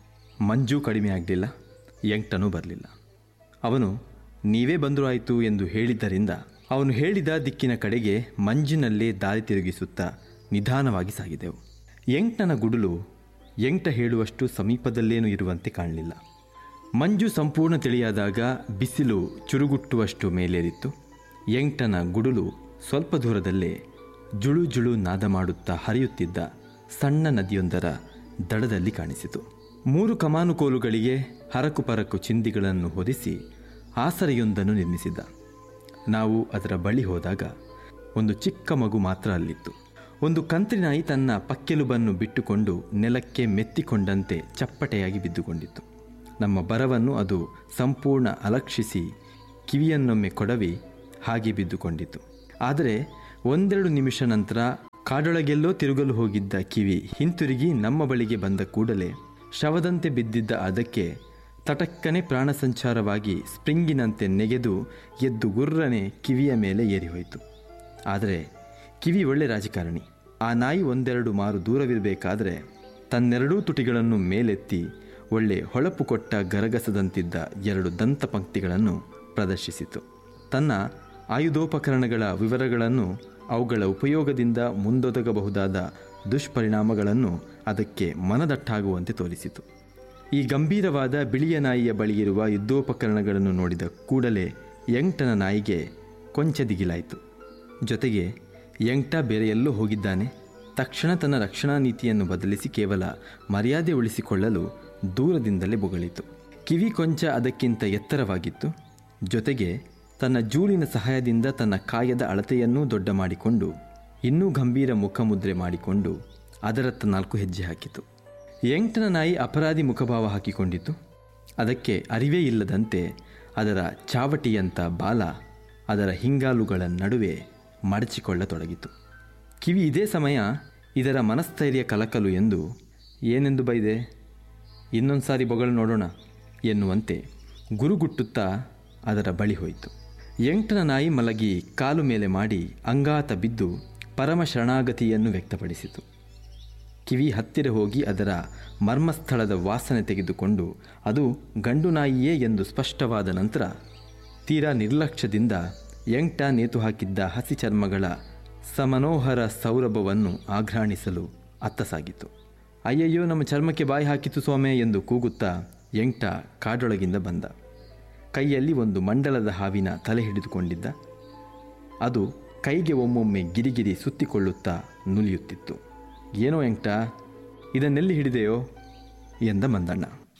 ಮಂಜು ಕಡಿಮೆ ಆಗಲಿಲ್ಲ ಎಂಟನೂ ಬರಲಿಲ್ಲ ಅವನು ನೀವೇ ಬಂದರೂ ಆಯಿತು ಎಂದು ಹೇಳಿದ್ದರಿಂದ ಅವನು ಹೇಳಿದ ದಿಕ್ಕಿನ ಕಡೆಗೆ ಮಂಜಿನಲ್ಲೇ ದಾರಿ ತಿರುಗಿಸುತ್ತಾ ನಿಧಾನವಾಗಿ ಸಾಗಿದೆವು ಎಂಟನ ಗುಡುಲು ಎಂಟ ಹೇಳುವಷ್ಟು ಸಮೀಪದಲ್ಲೇನೂ ಇರುವಂತೆ ಕಾಣಲಿಲ್ಲ ಮಂಜು ಸಂಪೂರ್ಣ ತಿಳಿಯಾದಾಗ ಬಿಸಿಲು ಚುರುಗುಟ್ಟುವಷ್ಟು ಮೇಲೇರಿತ್ತು ಎಂಟನ ಗುಡುಲು ಸ್ವಲ್ಪ ದೂರದಲ್ಲೇ ಜುಳು ಜುಳು ನಾದ ಮಾಡುತ್ತಾ ಹರಿಯುತ್ತಿದ್ದ ಸಣ್ಣ ನದಿಯೊಂದರ ದಡದಲ್ಲಿ ಕಾಣಿಸಿತು ಮೂರು ಕಮಾನುಕೋಲುಗಳಿಗೆ ಹರಕು ಪರಕು ಚಿಂದಿಗಳನ್ನು ಹೊದಿಸಿ ಆಸರೆಯೊಂದನ್ನು ನಿರ್ಮಿಸಿದ್ದ ನಾವು ಅದರ ಬಳಿ ಹೋದಾಗ ಒಂದು ಚಿಕ್ಕ ಮಗು ಮಾತ್ರ ಅಲ್ಲಿತ್ತು ಒಂದು ಕಂತ್ರಿನಾಯಿ ತನ್ನ ಪಕ್ಕೆಲುಬನ್ನು ಬಿಟ್ಟುಕೊಂಡು ನೆಲಕ್ಕೆ ಮೆತ್ತಿಕೊಂಡಂತೆ ಚಪ್ಪಟೆಯಾಗಿ ಬಿದ್ದುಕೊಂಡಿತ್ತು ನಮ್ಮ ಬರವನ್ನು ಅದು ಸಂಪೂರ್ಣ ಅಲಕ್ಷಿಸಿ ಕಿವಿಯನ್ನೊಮ್ಮೆ ಕೊಡವಿ ಹಾಗೆ ಬಿದ್ದುಕೊಂಡಿತು ಆದರೆ ಒಂದೆರಡು ನಿಮಿಷ ನಂತರ ಕಾಡೊಳಗೆಲ್ಲೋ ತಿರುಗಲು ಹೋಗಿದ್ದ ಕಿವಿ ಹಿಂತಿರುಗಿ ನಮ್ಮ ಬಳಿಗೆ ಬಂದ ಕೂಡಲೇ ಶವದಂತೆ ಬಿದ್ದಿದ್ದ ಅದಕ್ಕೆ ತಟಕ್ಕನೆ ಪ್ರಾಣ ಸಂಚಾರವಾಗಿ ಸ್ಪ್ರಿಂಗಿನಂತೆ ನೆಗೆದು ಎದ್ದು ಗುರ್ರನೆ ಕಿವಿಯ ಮೇಲೆ ಏರಿಹೋಯಿತು ಆದರೆ ಕಿವಿ ಒಳ್ಳೆ ರಾಜಕಾರಣಿ ಆ ನಾಯಿ ಒಂದೆರಡು ಮಾರು ದೂರವಿರಬೇಕಾದ್ರೆ ತನ್ನೆರಡೂ ತುಟಿಗಳನ್ನು ಮೇಲೆತ್ತಿ ಒಳ್ಳೆ ಹೊಳಪು ಕೊಟ್ಟ ಗರಗಸದಂತಿದ್ದ ಎರಡು ದಂತ ಪಂಕ್ತಿಗಳನ್ನು ಪ್ರದರ್ಶಿಸಿತು ತನ್ನ ಆಯುಧೋಪಕರಣಗಳ ವಿವರಗಳನ್ನು ಅವುಗಳ ಉಪಯೋಗದಿಂದ ಮುಂದೊದಗಬಹುದಾದ ದುಷ್ಪರಿಣಾಮಗಳನ್ನು ಅದಕ್ಕೆ ಮನದಟ್ಟಾಗುವಂತೆ ತೋರಿಸಿತು ಈ ಗಂಭೀರವಾದ ಬಿಳಿಯ ನಾಯಿಯ ಬಳಿಯಿರುವ ಯುದ್ಧೋಪಕರಣಗಳನ್ನು ನೋಡಿದ ಕೂಡಲೇ ಯಂಗ್ಟನ ನಾಯಿಗೆ ಕೊಂಚ ದಿಗಿಲಾಯಿತು ಜೊತೆಗೆ ಯಂಗ್ಟ ಬೇರೆ ಎಲ್ಲೋ ಹೋಗಿದ್ದಾನೆ ತಕ್ಷಣ ತನ್ನ ರಕ್ಷಣಾ ನೀತಿಯನ್ನು ಬದಲಿಸಿ ಕೇವಲ ಮರ್ಯಾದೆ ಉಳಿಸಿಕೊಳ್ಳಲು ದೂರದಿಂದಲೇ ಬೊಗಳಿತು ಕಿವಿ ಕೊಂಚ ಅದಕ್ಕಿಂತ ಎತ್ತರವಾಗಿತ್ತು ಜೊತೆಗೆ ತನ್ನ ಜೂಳಿನ ಸಹಾಯದಿಂದ ತನ್ನ ಕಾಯದ ಅಳತೆಯನ್ನೂ ದೊಡ್ಡ ಮಾಡಿಕೊಂಡು ಇನ್ನೂ ಗಂಭೀರ ಮುಖಮುದ್ರೆ ಮಾಡಿಕೊಂಡು ಅದರತ್ತ ನಾಲ್ಕು ಹೆಜ್ಜೆ ಹಾಕಿತು ಎಂಟನ ನಾಯಿ ಅಪರಾಧಿ ಮುಖಭಾವ ಹಾಕಿಕೊಂಡಿತು ಅದಕ್ಕೆ ಅರಿವೇ ಇಲ್ಲದಂತೆ ಅದರ ಚಾವಟಿಯಂಥ ಬಾಲ ಅದರ ಹಿಂಗಾಲುಗಳ ನಡುವೆ ಮಡಚಿಕೊಳ್ಳತೊಡಗಿತು ಕಿವಿ ಇದೇ ಸಮಯ ಇದರ ಮನಸ್ಥೈರ್ಯ ಕಲಕಲು ಎಂದು ಏನೆಂದು ಬೈದೆ ಇನ್ನೊಂದು ಸಾರಿ ಬೊಗಳು ನೋಡೋಣ ಎನ್ನುವಂತೆ ಗುರುಗುಟ್ಟುತ್ತಾ ಅದರ ಬಳಿ ಹೋಯಿತು ಎಂಟನ ನಾಯಿ ಮಲಗಿ ಕಾಲು ಮೇಲೆ ಮಾಡಿ ಅಂಗಾತ ಬಿದ್ದು ಪರಮ ಶರಣಾಗತಿಯನ್ನು ವ್ಯಕ್ತಪಡಿಸಿತು ಕಿವಿ ಹತ್ತಿರ ಹೋಗಿ ಅದರ ಮರ್ಮಸ್ಥಳದ ವಾಸನೆ ತೆಗೆದುಕೊಂಡು ಅದು ಗಂಡು ನಾಯಿಯೇ ಎಂದು ಸ್ಪಷ್ಟವಾದ ನಂತರ ತೀರಾ ನಿರ್ಲಕ್ಷ್ಯದಿಂದ ಎಂಟ ನೇತು ಹಾಕಿದ್ದ ಹಸಿ ಚರ್ಮಗಳ ಸಮನೋಹರ ಸೌರಭವನ್ನು ಆಘ್ರಾಣಿಸಲು ಅತ್ತಸಾಗಿತು ಅಯ್ಯಯ್ಯೋ ನಮ್ಮ ಚರ್ಮಕ್ಕೆ ಬಾಯಿ ಹಾಕಿತು ಸ್ವಾಮೆ ಎಂದು ಕೂಗುತ್ತಾ ಎಂಟ ಕಾಡೊಳಗಿಂದ ಬಂದ ಕೈಯಲ್ಲಿ ಒಂದು ಮಂಡಲದ ಹಾವಿನ ತಲೆ ಹಿಡಿದುಕೊಂಡಿದ್ದ ಅದು ಕೈಗೆ ಒಮ್ಮೊಮ್ಮೆ ಗಿರಿಗಿರಿ ಸುತ್ತಿಕೊಳ್ಳುತ್ತಾ ನುಲಿಯುತ್ತಿತ್ತು ಏನೋ ಎಂಟ ಇದನ್ನೆಲ್ಲಿ ಹಿಡಿದೆಯೋ ಎಂದ ಮಂದಣ್ಣ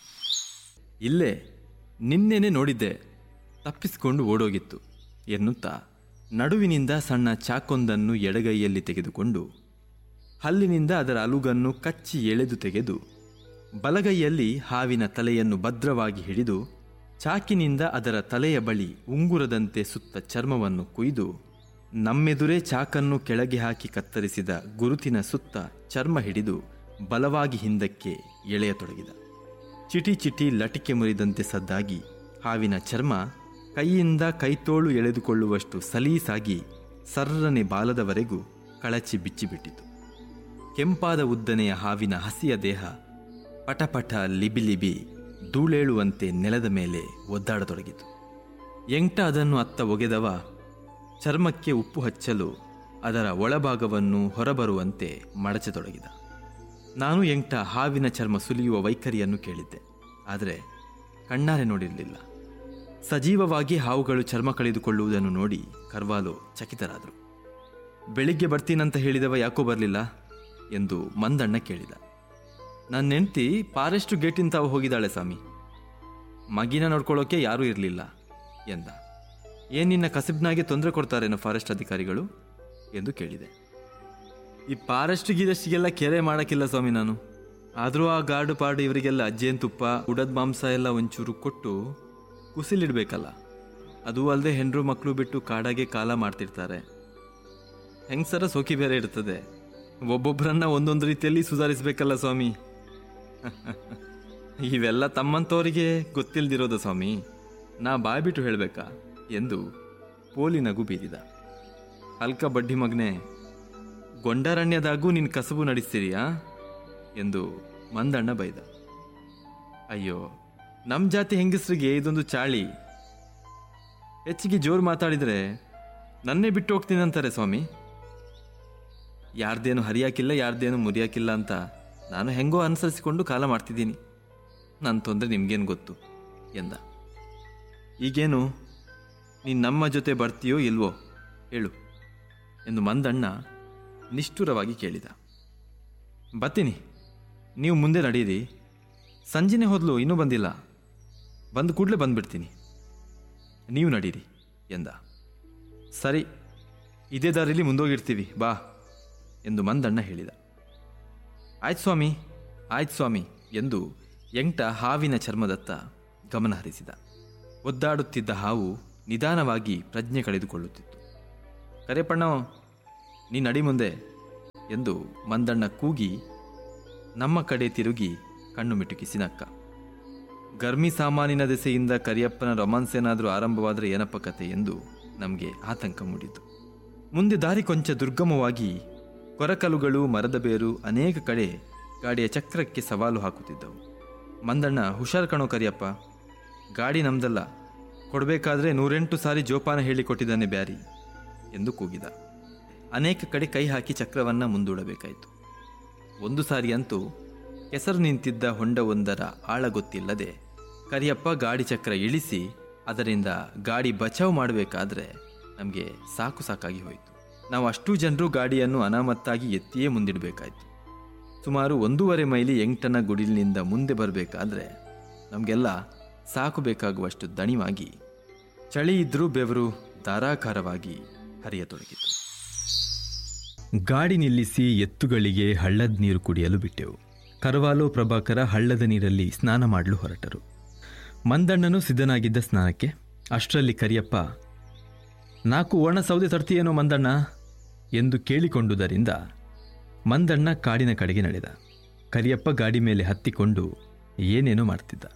ಇಲ್ಲೇ ನಿನ್ನೆನೆ ನೋಡಿದ್ದೆ ತಪ್ಪಿಸಿಕೊಂಡು ಓಡೋಗಿತ್ತು ಎನ್ನುತ್ತಾ ನಡುವಿನಿಂದ ಸಣ್ಣ ಚಾಕೊಂದನ್ನು ಎಡಗೈಯಲ್ಲಿ ತೆಗೆದುಕೊಂಡು ಹಲ್ಲಿನಿಂದ ಅದರ ಅಲುಗನ್ನು ಕಚ್ಚಿ ಎಳೆದು ತೆಗೆದು ಬಲಗೈಯಲ್ಲಿ ಹಾವಿನ ತಲೆಯನ್ನು ಭದ್ರವಾಗಿ ಹಿಡಿದು ಚಾಕಿನಿಂದ ಅದರ ತಲೆಯ ಬಳಿ ಉಂಗುರದಂತೆ ಸುತ್ತ ಚರ್ಮವನ್ನು ಕುಯ್ದು ನಮ್ಮೆದುರೇ ಚಾಕನ್ನು ಕೆಳಗೆ ಹಾಕಿ ಕತ್ತರಿಸಿದ ಗುರುತಿನ ಸುತ್ತ ಚರ್ಮ ಹಿಡಿದು ಬಲವಾಗಿ ಹಿಂದಕ್ಕೆ ಎಳೆಯತೊಡಗಿದ ಚಿಟಿ ಚಿಟಿ ಲಟಿಕೆ ಮುರಿದಂತೆ ಸದ್ದಾಗಿ ಹಾವಿನ ಚರ್ಮ ಕೈಯಿಂದ ಕೈತೋಳು ಎಳೆದುಕೊಳ್ಳುವಷ್ಟು ಸಲೀಸಾಗಿ ಸರ್ರನೆ ಬಾಲದವರೆಗೂ ಕಳಚಿ ಬಿಚ್ಚಿಬಿಟ್ಟಿತು ಕೆಂಪಾದ ಉದ್ದನೆಯ ಹಾವಿನ ಹಸಿಯ ದೇಹ ಪಟಪಟ ಲಿಬಿಲಿಬಿ ಧೂಳೇಳುವಂತೆ ನೆಲದ ಮೇಲೆ ಒದ್ದಾಡತೊಡಗಿತು ಎಂಟ ಅದನ್ನು ಅತ್ತ ಒಗೆದವ ಚರ್ಮಕ್ಕೆ ಉಪ್ಪು ಹಚ್ಚಲು ಅದರ ಒಳಭಾಗವನ್ನು ಹೊರಬರುವಂತೆ ಮಡಚತೊಡಗಿದ ನಾನು ಎಂಟ ಹಾವಿನ ಚರ್ಮ ಸುಲಿಯುವ ವೈಖರಿಯನ್ನು ಕೇಳಿದ್ದೆ ಆದರೆ ಕಣ್ಣಾರೆ ನೋಡಿರಲಿಲ್ಲ ಸಜೀವವಾಗಿ ಹಾವುಗಳು ಚರ್ಮ ಕಳೆದುಕೊಳ್ಳುವುದನ್ನು ನೋಡಿ ಕರ್ವಾಲೋ ಚಕಿತರಾದರು ಬೆಳಿಗ್ಗೆ ಬರ್ತೀನಂತ ಹೇಳಿದವ ಯಾಕೋ ಬರಲಿಲ್ಲ ಎಂದು ಮಂದಣ್ಣ ಕೇಳಿದ ನನ್ನ ಹೆಂಡ್ತಿ ಫಾರೆಸ್ಟ್ ಗೇಟಿನ ತಾವು ಹೋಗಿದ್ದಾಳೆ ಸ್ವಾಮಿ ಮಗಿನ ನೋಡ್ಕೊಳ್ಳೋಕೆ ಯಾರೂ ಇರಲಿಲ್ಲ ಎಂದ ಏನ್ ನಿನ್ನ ಕಸಿಬ್ನಾಗೆ ತೊಂದರೆ ಕೊಡ್ತಾರೇನೋ ಫಾರೆಸ್ಟ್ ಅಧಿಕಾರಿಗಳು ಎಂದು ಕೇಳಿದೆ ಈ ಫಾರೆಸ್ಟ್ ಗೀದಷ್ಟಿಗೆಲ್ಲ ಕೆರೆ ಮಾಡೋಕ್ಕಿಲ್ಲ ಸ್ವಾಮಿ ನಾನು ಆದರೂ ಆ ಗಾಡು ಪಾಡು ಇವರಿಗೆಲ್ಲ ಜೇನುತುಪ್ಪ ಉಡದ ಮಾಂಸ ಎಲ್ಲ ಒಂಚೂರು ಕೊಟ್ಟು ಕುಸಿಲಿಡ್ಬೇಕಲ್ಲ ಅದು ಅಲ್ಲದೆ ಹೆಂಡ್ರು ಮಕ್ಕಳು ಬಿಟ್ಟು ಕಾಡಾಗೆ ಕಾಲ ಮಾಡ್ತಿರ್ತಾರೆ ಹೆಂಗಸರ ಸೋಕಿ ಬೇರೆ ಇರ್ತದೆ ಒಬ್ಬೊಬ್ಬರನ್ನ ಒಂದೊಂದು ರೀತಿಯಲ್ಲಿ ಸುಧಾರಿಸ್ಬೇಕಲ್ಲ ಸ್ವಾಮಿ ಇವೆಲ್ಲ ತಮ್ಮಂಥವರಿಗೆ ಗೊತ್ತಿಲ್ದಿರೋದ ಸ್ವಾಮಿ ನಾ ಬಾಯ್ಬಿಟ್ಟು ಹೇಳಬೇಕಾ ಎಂದು ಪೋಲಿ ನಗು ಬೀರಿದ ಅಲ್ಕ ಬಡ್ಡಿ ಮಗನೆ ಗೊಂಡಾರಣ್ಯದಾಗೂ ನಿನ್ನ ಕಸಬು ನಡೆಸ್ತೀರಿಯಾ ಎಂದು ಮಂದಣ್ಣ ಬೈದ ಅಯ್ಯೋ ನಮ್ಮ ಜಾತಿ ಹೆಂಗಸರಿಗೆ ಇದೊಂದು ಚಾಳಿ ಹೆಚ್ಚಿಗೆ ಜೋರು ಮಾತಾಡಿದರೆ ನನ್ನೇ ಬಿಟ್ಟು ಹೋಗ್ತೀನಿ ಅಂತಾರೆ ಸ್ವಾಮಿ ಯಾರ್ದೇನು ಹರಿಯಾಕಿಲ್ಲ ಯಾರ್ದೇನು ಮುರಿಯಾಕಿಲ್ಲ ಅಂತ ನಾನು ಹೆಂಗೋ ಅನುಸರಿಸಿಕೊಂಡು ಕಾಲ ಮಾಡ್ತಿದ್ದೀನಿ ನನ್ನ ತೊಂದರೆ ನಿಮ್ಗೇನು ಗೊತ್ತು ಎಂದ ಈಗೇನು ನೀನು ನಮ್ಮ ಜೊತೆ ಬರ್ತೀಯೋ ಇಲ್ವೋ ಹೇಳು ಎಂದು ಮಂದಣ್ಣ ನಿಷ್ಠುರವಾಗಿ ಕೇಳಿದ ಬರ್ತೀನಿ ನೀವು ಮುಂದೆ ನಡೀರಿ ಸಂಜೆನೇ ಹೋದ್ಲು ಇನ್ನೂ ಬಂದಿಲ್ಲ ಬಂದ ಕೂಡಲೇ ಬಂದ್ಬಿಡ್ತೀನಿ ನೀವು ನಡೀರಿ ಎಂದ ಸರಿ ಇದೇ ದಾರಿಲಿ ಮುಂದೋಗಿರ್ತೀವಿ ಬಾ ಎಂದು ಮಂದಣ್ಣ ಹೇಳಿದ ಆಯ್ತು ಸ್ವಾಮಿ ಆಯ್ತು ಸ್ವಾಮಿ ಎಂದು ಎಂಟ ಹಾವಿನ ಚರ್ಮದತ್ತ ಗಮನ ಹರಿಸಿದ ಒದ್ದಾಡುತ್ತಿದ್ದ ಹಾವು ನಿಧಾನವಾಗಿ ಪ್ರಜ್ಞೆ ಕಳೆದುಕೊಳ್ಳುತ್ತಿತ್ತು ಕರೆಪಣ್ಣ ನೀ ನಡಿ ಮುಂದೆ ಎಂದು ಮಂದಣ್ಣ ಕೂಗಿ ನಮ್ಮ ಕಡೆ ತಿರುಗಿ ಕಣ್ಣು ಮಿಟುಕಿಸಿ ನಕ್ಕ ಗರ್ಮಿ ಸಾಮಾನಿನ ದೆಸೆಯಿಂದ ಕರಿಯಪ್ಪನ ರೊಮಾನ್ಸ್ ಏನಾದರೂ ಆರಂಭವಾದರೆ ಏನಪ್ಪ ಕತೆ ಎಂದು ನಮಗೆ ಆತಂಕ ಮೂಡಿತು ಮುಂದೆ ದಾರಿ ಕೊಂಚ ದುರ್ಗಮವಾಗಿ ಕೊರಕಲುಗಳು ಮರದ ಬೇರು ಅನೇಕ ಕಡೆ ಗಾಡಿಯ ಚಕ್ರಕ್ಕೆ ಸವಾಲು ಹಾಕುತ್ತಿದ್ದವು ಮಂದಣ್ಣ ಹುಷಾರ್ ಕಣೋ ಕರಿಯಪ್ಪ ಗಾಡಿ ನಮ್ದಲ್ಲ ಕೊಡಬೇಕಾದ್ರೆ ನೂರೆಂಟು ಸಾರಿ ಜೋಪಾನ ಹೇಳಿಕೊಟ್ಟಿದ್ದಾನೆ ಬ್ಯಾರಿ ಎಂದು ಕೂಗಿದ ಅನೇಕ ಕಡೆ ಕೈ ಹಾಕಿ ಚಕ್ರವನ್ನ ಮುಂದೂಡಬೇಕಾಯಿತು ಒಂದು ಸಾರಿ ಅಂತೂ ಕೆಸರು ನಿಂತಿದ್ದ ಹೊಂಡವೊಂದರ ಆಳ ಗೊತ್ತಿಲ್ಲದೆ ಕರಿಯಪ್ಪ ಗಾಡಿ ಚಕ್ರ ಇಳಿಸಿ ಅದರಿಂದ ಗಾಡಿ ಬಚಾವ್ ಮಾಡಬೇಕಾದ್ರೆ ನಮಗೆ ಸಾಕು ಸಾಕಾಗಿ ಹೋಯಿತು ನಾವು ಅಷ್ಟೂ ಜನರು ಗಾಡಿಯನ್ನು ಅನಾಮತ್ತಾಗಿ ಎತ್ತಿಯೇ ಮುಂದಿಡಬೇಕಾಯ್ತು ಸುಮಾರು ಒಂದೂವರೆ ಮೈಲಿ ಎಂಟನ ಗುಡಿಲಿನಿಂದ ಮುಂದೆ ಬರಬೇಕಾದ್ರೆ ನಮಗೆಲ್ಲ ಸಾಕು ಬೇಕಾಗುವಷ್ಟು ದಣಿವಾಗಿ ಚಳಿ ಇದ್ರೂ ಬೆವರು ಧಾರಾಕಾರವಾಗಿ ಹರಿಯತೊಡಗಿತು ಗಾಡಿ ನಿಲ್ಲಿಸಿ ಎತ್ತುಗಳಿಗೆ ಹಳ್ಳದ ನೀರು ಕುಡಿಯಲು ಬಿಟ್ಟೆವು ಕರವಾಲೋ ಪ್ರಭಾಕರ ಹಳ್ಳದ ನೀರಲ್ಲಿ ಸ್ನಾನ ಮಾಡಲು ಹೊರಟರು ಮಂದಣ್ಣನು ಸಿದ್ಧನಾಗಿದ್ದ ಸ್ನಾನಕ್ಕೆ ಅಷ್ಟರಲ್ಲಿ ಕರಿಯಪ್ಪ ನಾಲ್ಕು ಒಣ ಸೌದೆ ತರ್ತೀಯೇನೋ ಮಂದಣ್ಣ ಎಂದು ಕೇಳಿಕೊಂಡುದರಿಂದ ಮಂದಣ್ಣ ಕಾಡಿನ ಕಡೆಗೆ ನಡೆದ ಕರಿಯಪ್ಪ ಗಾಡಿ ಮೇಲೆ ಹತ್ತಿಕೊಂಡು ಏನೇನೋ ಮಾಡ್ತಿದ್ದ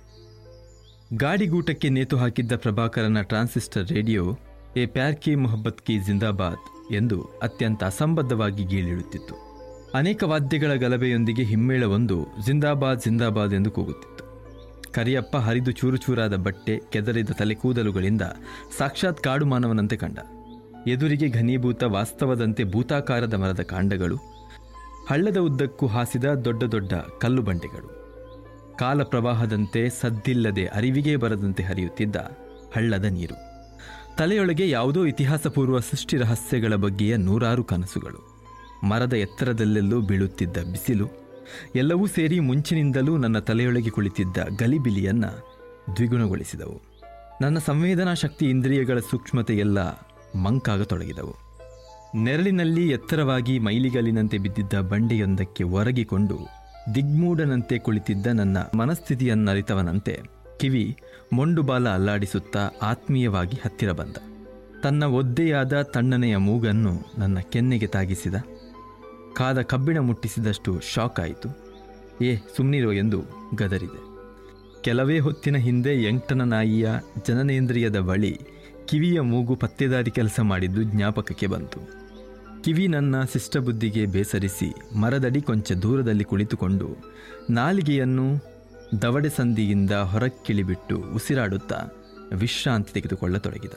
ಗಾಡಿಗೂಟಕ್ಕೆ ನೇತು ಹಾಕಿದ್ದ ಪ್ರಭಾಕರನ ಟ್ರಾನ್ಸಿಸ್ಟರ್ ರೇಡಿಯೋ ಎ ಪ್ಯಾರ್ ಕಿ ಮೊಹಬ್ಬತ್ ಕಿ ಜಿಂದಾಬಾದ್ ಎಂದು ಅತ್ಯಂತ ಅಸಂಬದ್ಧವಾಗಿ ಗೀಳಿಡುತ್ತಿತ್ತು ಅನೇಕ ವಾದ್ಯಗಳ ಗಲಭೆಯೊಂದಿಗೆ ಹಿಮ್ಮೇಳವೊಂದು ಜಿಂದಾಬಾದ್ ಜಿಂದಾಬಾದ್ ಎಂದು ಕೂಗುತ್ತಿತ್ತು ಕರಿಯಪ್ಪ ಹರಿದು ಚೂರು ಚೂರಾದ ಬಟ್ಟೆ ಕೆದರಿದ ತಲೆಕೂದಲುಗಳಿಂದ ಸಾಕ್ಷಾತ್ ಕಾಡು ಮಾನವನಂತೆ ಕಂಡ ಎದುರಿಗೆ ಘನೀಭೂತ ವಾಸ್ತವದಂತೆ ಭೂತಾಕಾರದ ಮರದ ಕಾಂಡಗಳು ಹಳ್ಳದ ಉದ್ದಕ್ಕೂ ಹಾಸಿದ ದೊಡ್ಡ ದೊಡ್ಡ ಕಲ್ಲು ಬಂಡೆಗಳು ಕಾಲ ಪ್ರವಾಹದಂತೆ ಸದ್ದಿಲ್ಲದೆ ಅರಿವಿಗೆ ಬರದಂತೆ ಹರಿಯುತ್ತಿದ್ದ ಹಳ್ಳದ ನೀರು ತಲೆಯೊಳಗೆ ಯಾವುದೋ ಇತಿಹಾಸಪೂರ್ವ ಸೃಷ್ಟಿ ರಹಸ್ಯಗಳ ಬಗ್ಗೆಯ ನೂರಾರು ಕನಸುಗಳು ಮರದ ಎತ್ತರದಲ್ಲೆಲ್ಲೂ ಬೀಳುತ್ತಿದ್ದ ಬಿಸಿಲು ಎಲ್ಲವೂ ಸೇರಿ ಮುಂಚಿನಿಂದಲೂ ನನ್ನ ತಲೆಯೊಳಗೆ ಕುಳಿತಿದ್ದ ಗಲಿಬಿಲಿಯನ್ನ ದ್ವಿಗುಣಗೊಳಿಸಿದವು ನನ್ನ ಸಂವೇದನಾ ಶಕ್ತಿ ಇಂದ್ರಿಯಗಳ ಸೂಕ್ಷ್ಮತೆಯೆಲ್ಲ ಮಂಕಾಗತೊಡಗಿದವು ನೆರಳಿನಲ್ಲಿ ಎತ್ತರವಾಗಿ ಮೈಲಿಗಲಿನಂತೆ ಬಿದ್ದಿದ್ದ ಬಂಡೆಯೊಂದಕ್ಕೆ ಒರಗಿಕೊಂಡು ದಿಗ್ಮೂಢನಂತೆ ಕುಳಿತಿದ್ದ ನನ್ನ ಮನಸ್ಥಿತಿಯನ್ನರಿತವನಂತೆ ಕಿವಿ ಮೊಂಡುಬಾಲ ಅಲ್ಲಾಡಿಸುತ್ತಾ ಆತ್ಮೀಯವಾಗಿ ಹತ್ತಿರ ಬಂದ ತನ್ನ ಒದ್ದೆಯಾದ ತಣ್ಣನೆಯ ಮೂಗನ್ನು ನನ್ನ ಕೆನ್ನೆಗೆ ತಾಗಿಸಿದ ಕಾದ ಕಬ್ಬಿಣ ಮುಟ್ಟಿಸಿದಷ್ಟು ಶಾಕ್ ಆಯಿತು ಏ ಸುಮ್ನಿರೋ ಎಂದು ಗದರಿದೆ ಕೆಲವೇ ಹೊತ್ತಿನ ಹಿಂದೆ ಎಂಟನ ನಾಯಿಯ ಜನನೇಂದ್ರಿಯದ ಬಳಿ ಕಿವಿಯ ಮೂಗು ಪತ್ತೆದಾರಿ ಕೆಲಸ ಮಾಡಿದ್ದು ಜ್ಞಾಪಕಕ್ಕೆ ಬಂತು ಕಿವಿ ನನ್ನ ಶಿಷ್ಟಬುದ್ಧಿಗೆ ಬೇಸರಿಸಿ ಮರದಡಿ ಕೊಂಚ ದೂರದಲ್ಲಿ ಕುಳಿತುಕೊಂಡು ನಾಲಿಗೆಯನ್ನು ದವಡೆ ಸಂದಿಯಿಂದ ಹೊರಕ್ಕಿಳಿಬಿಟ್ಟು ಉಸಿರಾಡುತ್ತಾ ವಿಶ್ರಾಂತಿ ತೆಗೆದುಕೊಳ್ಳತೊಡಗಿದ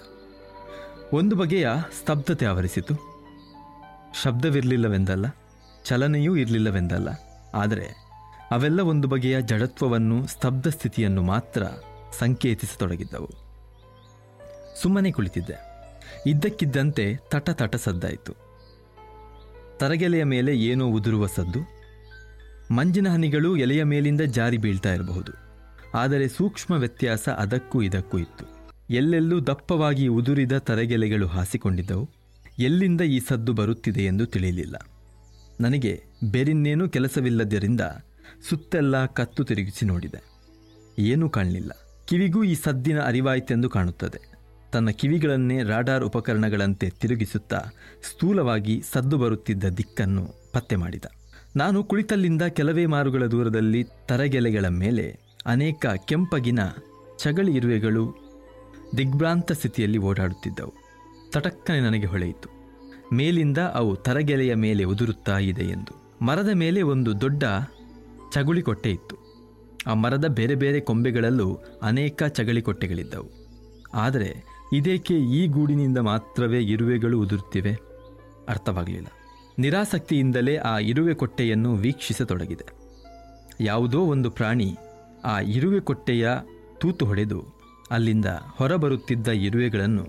ಒಂದು ಬಗೆಯ ಸ್ತಬ್ಧತೆ ಆವರಿಸಿತು ಶಬ್ದವಿರಲಿಲ್ಲವೆಂದಲ್ಲ ಚಲನೆಯೂ ಇರಲಿಲ್ಲವೆಂದಲ್ಲ ಆದರೆ ಅವೆಲ್ಲ ಒಂದು ಬಗೆಯ ಜಡತ್ವವನ್ನು ಸ್ತಬ್ಧ ಸ್ಥಿತಿಯನ್ನು ಮಾತ್ರ ಸಂಕೇತಿಸತೊಡಗಿದ್ದವು ಸುಮ್ಮನೆ ಕುಳಿತಿದ್ದೆ ಇದ್ದಕ್ಕಿದ್ದಂತೆ ತಟ ತಟ ಸದ್ದಾಯಿತು ತರಗೆಲೆಯ ಮೇಲೆ ಏನೋ ಉದುರುವ ಸದ್ದು ಮಂಜಿನ ಹನಿಗಳು ಎಲೆಯ ಮೇಲಿಂದ ಜಾರಿ ಬೀಳ್ತಾ ಇರಬಹುದು ಆದರೆ ಸೂಕ್ಷ್ಮ ವ್ಯತ್ಯಾಸ ಅದಕ್ಕೂ ಇದಕ್ಕೂ ಇತ್ತು ಎಲ್ಲೆಲ್ಲೂ ದಪ್ಪವಾಗಿ ಉದುರಿದ ತರಗೆಲೆಗಳು ಹಾಸಿಕೊಂಡಿದ್ದವು ಎಲ್ಲಿಂದ ಈ ಸದ್ದು ಬರುತ್ತಿದೆ ಎಂದು ತಿಳಿಯಲಿಲ್ಲ ನನಗೆ ಬೇರಿನ್ನೇನೂ ಕೆಲಸವಿಲ್ಲದರಿಂದ ಸುತ್ತೆಲ್ಲ ಕತ್ತು ತಿರುಗಿಸಿ ನೋಡಿದೆ ಏನೂ ಕಾಣಲಿಲ್ಲ ಕಿವಿಗೂ ಈ ಸದ್ದಿನ ಅರಿವಾಯಿತೆಂದು ಕಾಣುತ್ತದೆ ತನ್ನ ಕಿವಿಗಳನ್ನೇ ರಾಡಾರ್ ಉಪಕರಣಗಳಂತೆ ತಿರುಗಿಸುತ್ತಾ ಸ್ಥೂಲವಾಗಿ ಸದ್ದು ಬರುತ್ತಿದ್ದ ದಿಕ್ಕನ್ನು ಪತ್ತೆ ಮಾಡಿದ ನಾನು ಕುಳಿತಲ್ಲಿಂದ ಕೆಲವೇ ಮಾರುಗಳ ದೂರದಲ್ಲಿ ತರಗೆಲೆಗಳ ಮೇಲೆ ಅನೇಕ ಕೆಂಪಗಿನ ಚಗಳಿ ಇರುವೆಗಳು ದಿಗ್ಭ್ರಾಂತ ಸ್ಥಿತಿಯಲ್ಲಿ ಓಡಾಡುತ್ತಿದ್ದವು ತಟಕ್ಕನೆ ನನಗೆ ಹೊಳೆಯಿತು ಮೇಲಿಂದ ಅವು ತರಗೆಲೆಯ ಮೇಲೆ ಉದುರುತ್ತಾ ಇದೆ ಎಂದು ಮರದ ಮೇಲೆ ಒಂದು ದೊಡ್ಡ ಚಗುಳಿ ಕೊಟ್ಟೆ ಇತ್ತು ಆ ಮರದ ಬೇರೆ ಬೇರೆ ಕೊಂಬೆಗಳಲ್ಲೂ ಅನೇಕ ಚಗಳಿ ಕೊಟ್ಟೆಗಳಿದ್ದವು ಆದರೆ ಇದೇಕೆ ಈ ಗೂಡಿನಿಂದ ಮಾತ್ರವೇ ಇರುವೆಗಳು ಉದುರುತ್ತಿವೆ ಅರ್ಥವಾಗಲಿಲ್ಲ ನಿರಾಸಕ್ತಿಯಿಂದಲೇ ಆ ಇರುವೆ ಕೊಟ್ಟೆಯನ್ನು ವೀಕ್ಷಿಸತೊಡಗಿದೆ ಯಾವುದೋ ಒಂದು ಪ್ರಾಣಿ ಆ ಇರುವೆ ಕೊಟ್ಟೆಯ ತೂತು ಹೊಡೆದು ಅಲ್ಲಿಂದ ಹೊರಬರುತ್ತಿದ್ದ ಇರುವೆಗಳನ್ನು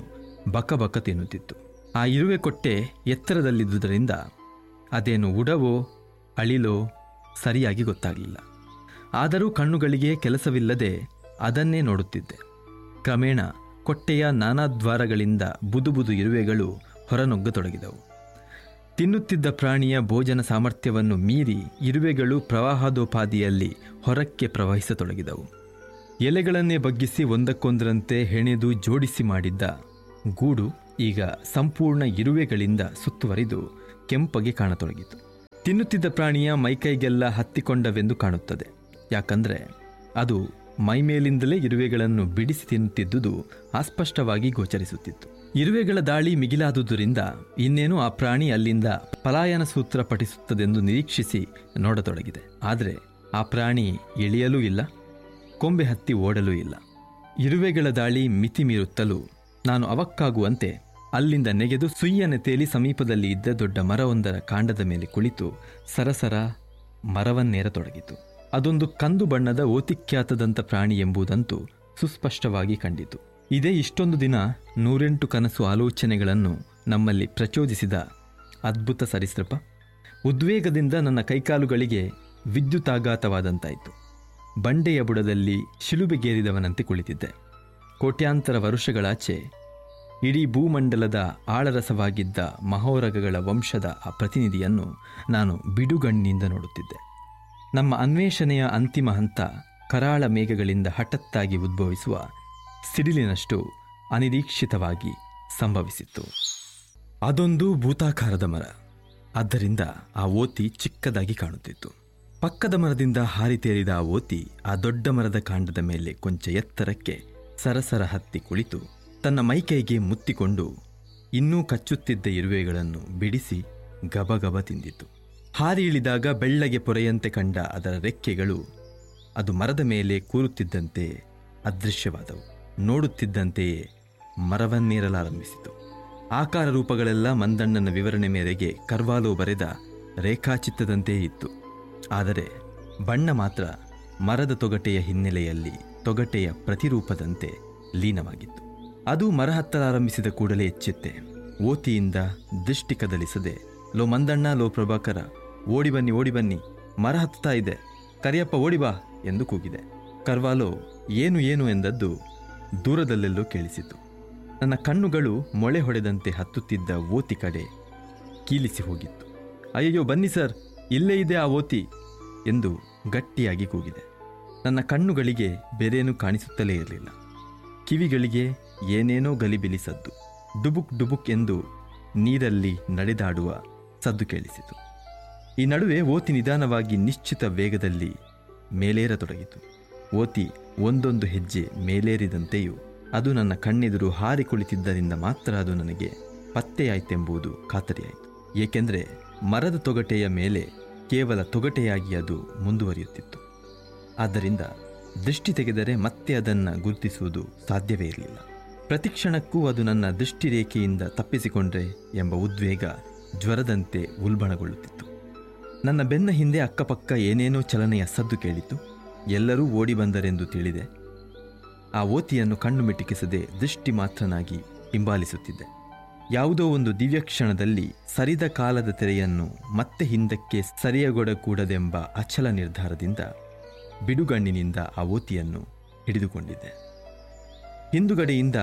ಬಕ ತಿನ್ನುತ್ತಿತ್ತು ಆ ಇರುವೆ ಕೊಟ್ಟೆ ಎತ್ತರದಲ್ಲಿದ್ದುದರಿಂದ ಅದೇನು ಉಡವೋ ಅಳಿಲೋ ಸರಿಯಾಗಿ ಗೊತ್ತಾಗಲಿಲ್ಲ ಆದರೂ ಕಣ್ಣುಗಳಿಗೆ ಕೆಲಸವಿಲ್ಲದೆ ಅದನ್ನೇ ನೋಡುತ್ತಿದ್ದೆ ಕ್ರಮೇಣ ಕೊಟ್ಟೆಯ ನಾನಾ ದ್ವಾರಗಳಿಂದ ಬುದು ಬುದು ಇರುವೆಗಳು ಹೊರನುಗ್ಗತೊಡಗಿದವು ತಿನ್ನುತ್ತಿದ್ದ ಪ್ರಾಣಿಯ ಭೋಜನ ಸಾಮರ್ಥ್ಯವನ್ನು ಮೀರಿ ಇರುವೆಗಳು ಪ್ರವಾಹದೋಪಾದಿಯಲ್ಲಿ ಹೊರಕ್ಕೆ ಪ್ರವಹಿಸತೊಡಗಿದವು ಎಲೆಗಳನ್ನೇ ಬಗ್ಗಿಸಿ ಒಂದಕ್ಕೊಂದರಂತೆ ಹೆಣೆದು ಜೋಡಿಸಿ ಮಾಡಿದ್ದ ಗೂಡು ಈಗ ಸಂಪೂರ್ಣ ಇರುವೆಗಳಿಂದ ಸುತ್ತುವರಿದು ಕೆಂಪಗೆ ಕಾಣತೊಡಗಿತು ತಿನ್ನುತ್ತಿದ್ದ ಪ್ರಾಣಿಯ ಮೈಕೈಗೆಲ್ಲ ಹತ್ತಿಕೊಂಡವೆಂದು ಕಾಣುತ್ತದೆ ಯಾಕಂದರೆ ಅದು ಮೈಮೇಲಿಂದಲೇ ಇರುವೆಗಳನ್ನು ಬಿಡಿಸಿ ತಿನ್ನುತ್ತಿದ್ದುದು ಅಸ್ಪಷ್ಟವಾಗಿ ಗೋಚರಿಸುತ್ತಿತ್ತು ಇರುವೆಗಳ ದಾಳಿ ಮಿಗಿಲಾದುದರಿಂದ ಇನ್ನೇನು ಆ ಪ್ರಾಣಿ ಅಲ್ಲಿಂದ ಪಲಾಯನ ಸೂತ್ರ ಪಠಿಸುತ್ತದೆಂದು ನಿರೀಕ್ಷಿಸಿ ನೋಡತೊಡಗಿದೆ ಆದರೆ ಆ ಪ್ರಾಣಿ ಇಳಿಯಲೂ ಇಲ್ಲ ಕೊಂಬೆ ಹತ್ತಿ ಓಡಲೂ ಇಲ್ಲ ಇರುವೆಗಳ ದಾಳಿ ಮಿತಿ ಮೀರುತ್ತಲೂ ನಾನು ಅವಕ್ಕಾಗುವಂತೆ ಅಲ್ಲಿಂದ ನೆಗೆದು ಸುಯ್ಯನೆ ತೇಲಿ ಸಮೀಪದಲ್ಲಿ ಇದ್ದ ದೊಡ್ಡ ಮರವೊಂದರ ಕಾಂಡದ ಮೇಲೆ ಕುಳಿತು ಸರಸರ ಮರವನ್ನೇರತೊಡಗಿತು ಅದೊಂದು ಕಂದು ಬಣ್ಣದ ಓತಿಖ್ಯಾತದಂತ ಪ್ರಾಣಿ ಎಂಬುದಂತೂ ಸುಸ್ಪಷ್ಟವಾಗಿ ಕಂಡಿತು ಇದೇ ಇಷ್ಟೊಂದು ದಿನ ನೂರೆಂಟು ಕನಸು ಆಲೋಚನೆಗಳನ್ನು ನಮ್ಮಲ್ಲಿ ಪ್ರಚೋದಿಸಿದ ಅದ್ಭುತ ಸರಿಸೃಪ ಉದ್ವೇಗದಿಂದ ನನ್ನ ಕೈಕಾಲುಗಳಿಗೆ ವಿದ್ಯುತಾಘಾತವಾದಂತಾಯಿತು ಬಂಡೆಯ ಬುಡದಲ್ಲಿ ಶಿಲುಬೆಗೇರಿದವನಂತೆ ಕುಳಿತಿದ್ದೆ ಕೋಟ್ಯಾಂತರ ವರುಷಗಳಾಚೆ ಇಡೀ ಭೂಮಂಡಲದ ಆಳರಸವಾಗಿದ್ದ ಮಹೋರಗಗಳ ವಂಶದ ಆ ಪ್ರತಿನಿಧಿಯನ್ನು ನಾನು ಬಿಡುಗಣ್ಣಿನಿಂದ ನೋಡುತ್ತಿದ್ದೆ ನಮ್ಮ ಅನ್ವೇಷಣೆಯ ಅಂತಿಮ ಹಂತ ಕರಾಳ ಮೇಘಗಳಿಂದ ಹಠತ್ತಾಗಿ ಉದ್ಭವಿಸುವ ಸಿಡಿಲಿನಷ್ಟು ಅನಿರೀಕ್ಷಿತವಾಗಿ ಸಂಭವಿಸಿತ್ತು ಅದೊಂದು ಭೂತಾಕಾರದ ಮರ ಆದ್ದರಿಂದ ಆ ಓತಿ ಚಿಕ್ಕದಾಗಿ ಕಾಣುತ್ತಿತ್ತು ಪಕ್ಕದ ಮರದಿಂದ ಹಾರಿತೇರಿದ ಆ ಓತಿ ಆ ದೊಡ್ಡ ಮರದ ಕಾಂಡದ ಮೇಲೆ ಕೊಂಚ ಎತ್ತರಕ್ಕೆ ಸರಸರ ಹತ್ತಿ ಕುಳಿತು ತನ್ನ ಮೈಕೈಗೆ ಮುತ್ತಿಕೊಂಡು ಇನ್ನೂ ಕಚ್ಚುತ್ತಿದ್ದ ಇರುವೆಗಳನ್ನು ಬಿಡಿಸಿ ಗಬಗಬ ತಿಂದಿತು ಹಾರಿ ಇಳಿದಾಗ ಬೆಳ್ಳಗೆ ಪೊರೆಯಂತೆ ಕಂಡ ಅದರ ರೆಕ್ಕೆಗಳು ಅದು ಮರದ ಮೇಲೆ ಕೂರುತ್ತಿದ್ದಂತೆ ಅದೃಶ್ಯವಾದವು ನೋಡುತ್ತಿದ್ದಂತೆಯೇ ಮರವನ್ನೇರಲಾರಂಭಿಸಿತು ಆಕಾರ ರೂಪಗಳೆಲ್ಲ ಮಂದಣ್ಣನ ವಿವರಣೆ ಮೇರೆಗೆ ಕರ್ವಾಲೋ ಬರೆದ ರೇಖಾಚಿತ್ರದಂತೆಯೇ ಇತ್ತು ಆದರೆ ಬಣ್ಣ ಮಾತ್ರ ಮರದ ತೊಗಟೆಯ ಹಿನ್ನೆಲೆಯಲ್ಲಿ ತೊಗಟೆಯ ಪ್ರತಿರೂಪದಂತೆ ಲೀನವಾಗಿತ್ತು ಅದು ಮರ ಹತ್ತಲಾರಂಭಿಸಿದ ಕೂಡಲೇ ಎಚ್ಚೆತ್ತೆ ಓತಿಯಿಂದ ದೃಷ್ಟಿ ಕದಲಿಸದೆ ಲೋ ಮಂದಣ್ಣ ಲೋ ಪ್ರಭಾಕರ ಓಡಿ ಬನ್ನಿ ಓಡಿ ಬನ್ನಿ ಮರ ಹತ್ತಾ ಇದೆ ಕರಿಯಪ್ಪ ಓಡಿ ಬಾ ಎಂದು ಕೂಗಿದೆ ಕರ್ವಾಲೋ ಏನು ಏನು ಎಂದದ್ದು ದೂರದಲ್ಲೆಲ್ಲೋ ಕೇಳಿಸಿತು ನನ್ನ ಕಣ್ಣುಗಳು ಮೊಳೆ ಹೊಡೆದಂತೆ ಹತ್ತುತ್ತಿದ್ದ ಓತಿ ಕಡೆ ಕೀಲಿಸಿ ಹೋಗಿತ್ತು ಅಯ್ಯಯ್ಯೋ ಬನ್ನಿ ಸರ್ ಇಲ್ಲೇ ಇದೆ ಆ ಓತಿ ಎಂದು ಗಟ್ಟಿಯಾಗಿ ಕೂಗಿದೆ ನನ್ನ ಕಣ್ಣುಗಳಿಗೆ ಬೇರೇನೂ ಕಾಣಿಸುತ್ತಲೇ ಇರಲಿಲ್ಲ ಕಿವಿಗಳಿಗೆ ಏನೇನೋ ಗಲಿಬಿಲಿ ಸದ್ದು ಡುಬುಕ್ ಡುಬುಕ್ ಎಂದು ನೀರಲ್ಲಿ ನಡೆದಾಡುವ ಸದ್ದು ಕೇಳಿಸಿತು ಈ ನಡುವೆ ಓತಿ ನಿಧಾನವಾಗಿ ನಿಶ್ಚಿತ ವೇಗದಲ್ಲಿ ಮೇಲೇರತೊಡಗಿತು ಓತಿ ಒಂದೊಂದು ಹೆಜ್ಜೆ ಮೇಲೇರಿದಂತೆಯೂ ಅದು ನನ್ನ ಕಣ್ಣೆದುರು ಹಾರಿ ಕುಳಿತಿದ್ದರಿಂದ ಮಾತ್ರ ಅದು ನನಗೆ ಪತ್ತೆಯಾಯ್ತೆಂಬುದು ಖಾತರಿಯಾಯಿತು ಏಕೆಂದರೆ ಮರದ ತೊಗಟೆಯ ಮೇಲೆ ಕೇವಲ ತೊಗಟೆಯಾಗಿ ಅದು ಮುಂದುವರಿಯುತ್ತಿತ್ತು ಆದ್ದರಿಂದ ದೃಷ್ಟಿ ತೆಗೆದರೆ ಮತ್ತೆ ಅದನ್ನು ಗುರುತಿಸುವುದು ಸಾಧ್ಯವೇ ಇರಲಿಲ್ಲ ಪ್ರತಿಕ್ಷಣಕ್ಕೂ ಅದು ನನ್ನ ದೃಷ್ಟಿ ರೇಖೆಯಿಂದ ತಪ್ಪಿಸಿಕೊಂಡ್ರೆ ಎಂಬ ಉದ್ವೇಗ ಜ್ವರದಂತೆ ಉಲ್ಬಣಗೊಳ್ಳುತ್ತಿತ್ತು ನನ್ನ ಬೆನ್ನ ಹಿಂದೆ ಅಕ್ಕಪಕ್ಕ ಏನೇನೋ ಚಲನೆಯ ಸದ್ದು ಕೇಳಿತು ಎಲ್ಲರೂ ಓಡಿ ಬಂದರೆಂದು ತಿಳಿದೆ ಆ ಓತಿಯನ್ನು ಕಣ್ಣು ಮಿಟಿಕಿಸದೆ ದೃಷ್ಟಿ ಮಾತ್ರನಾಗಿ ಹಿಂಬಾಲಿಸುತ್ತಿದ್ದೆ ಯಾವುದೋ ಒಂದು ದಿವ್ಯ ಕ್ಷಣದಲ್ಲಿ ಸರಿದ ಕಾಲದ ತೆರೆಯನ್ನು ಮತ್ತೆ ಹಿಂದಕ್ಕೆ ಸರಿಯಗೊಡಕೂಡದೆಂಬ ಅಚಲ ನಿರ್ಧಾರದಿಂದ ಬಿಡುಗಣ್ಣಿನಿಂದ ಆ ಓತಿಯನ್ನು ಹಿಡಿದುಕೊಂಡಿದ್ದೆ ಹಿಂದುಗಡೆಯಿಂದ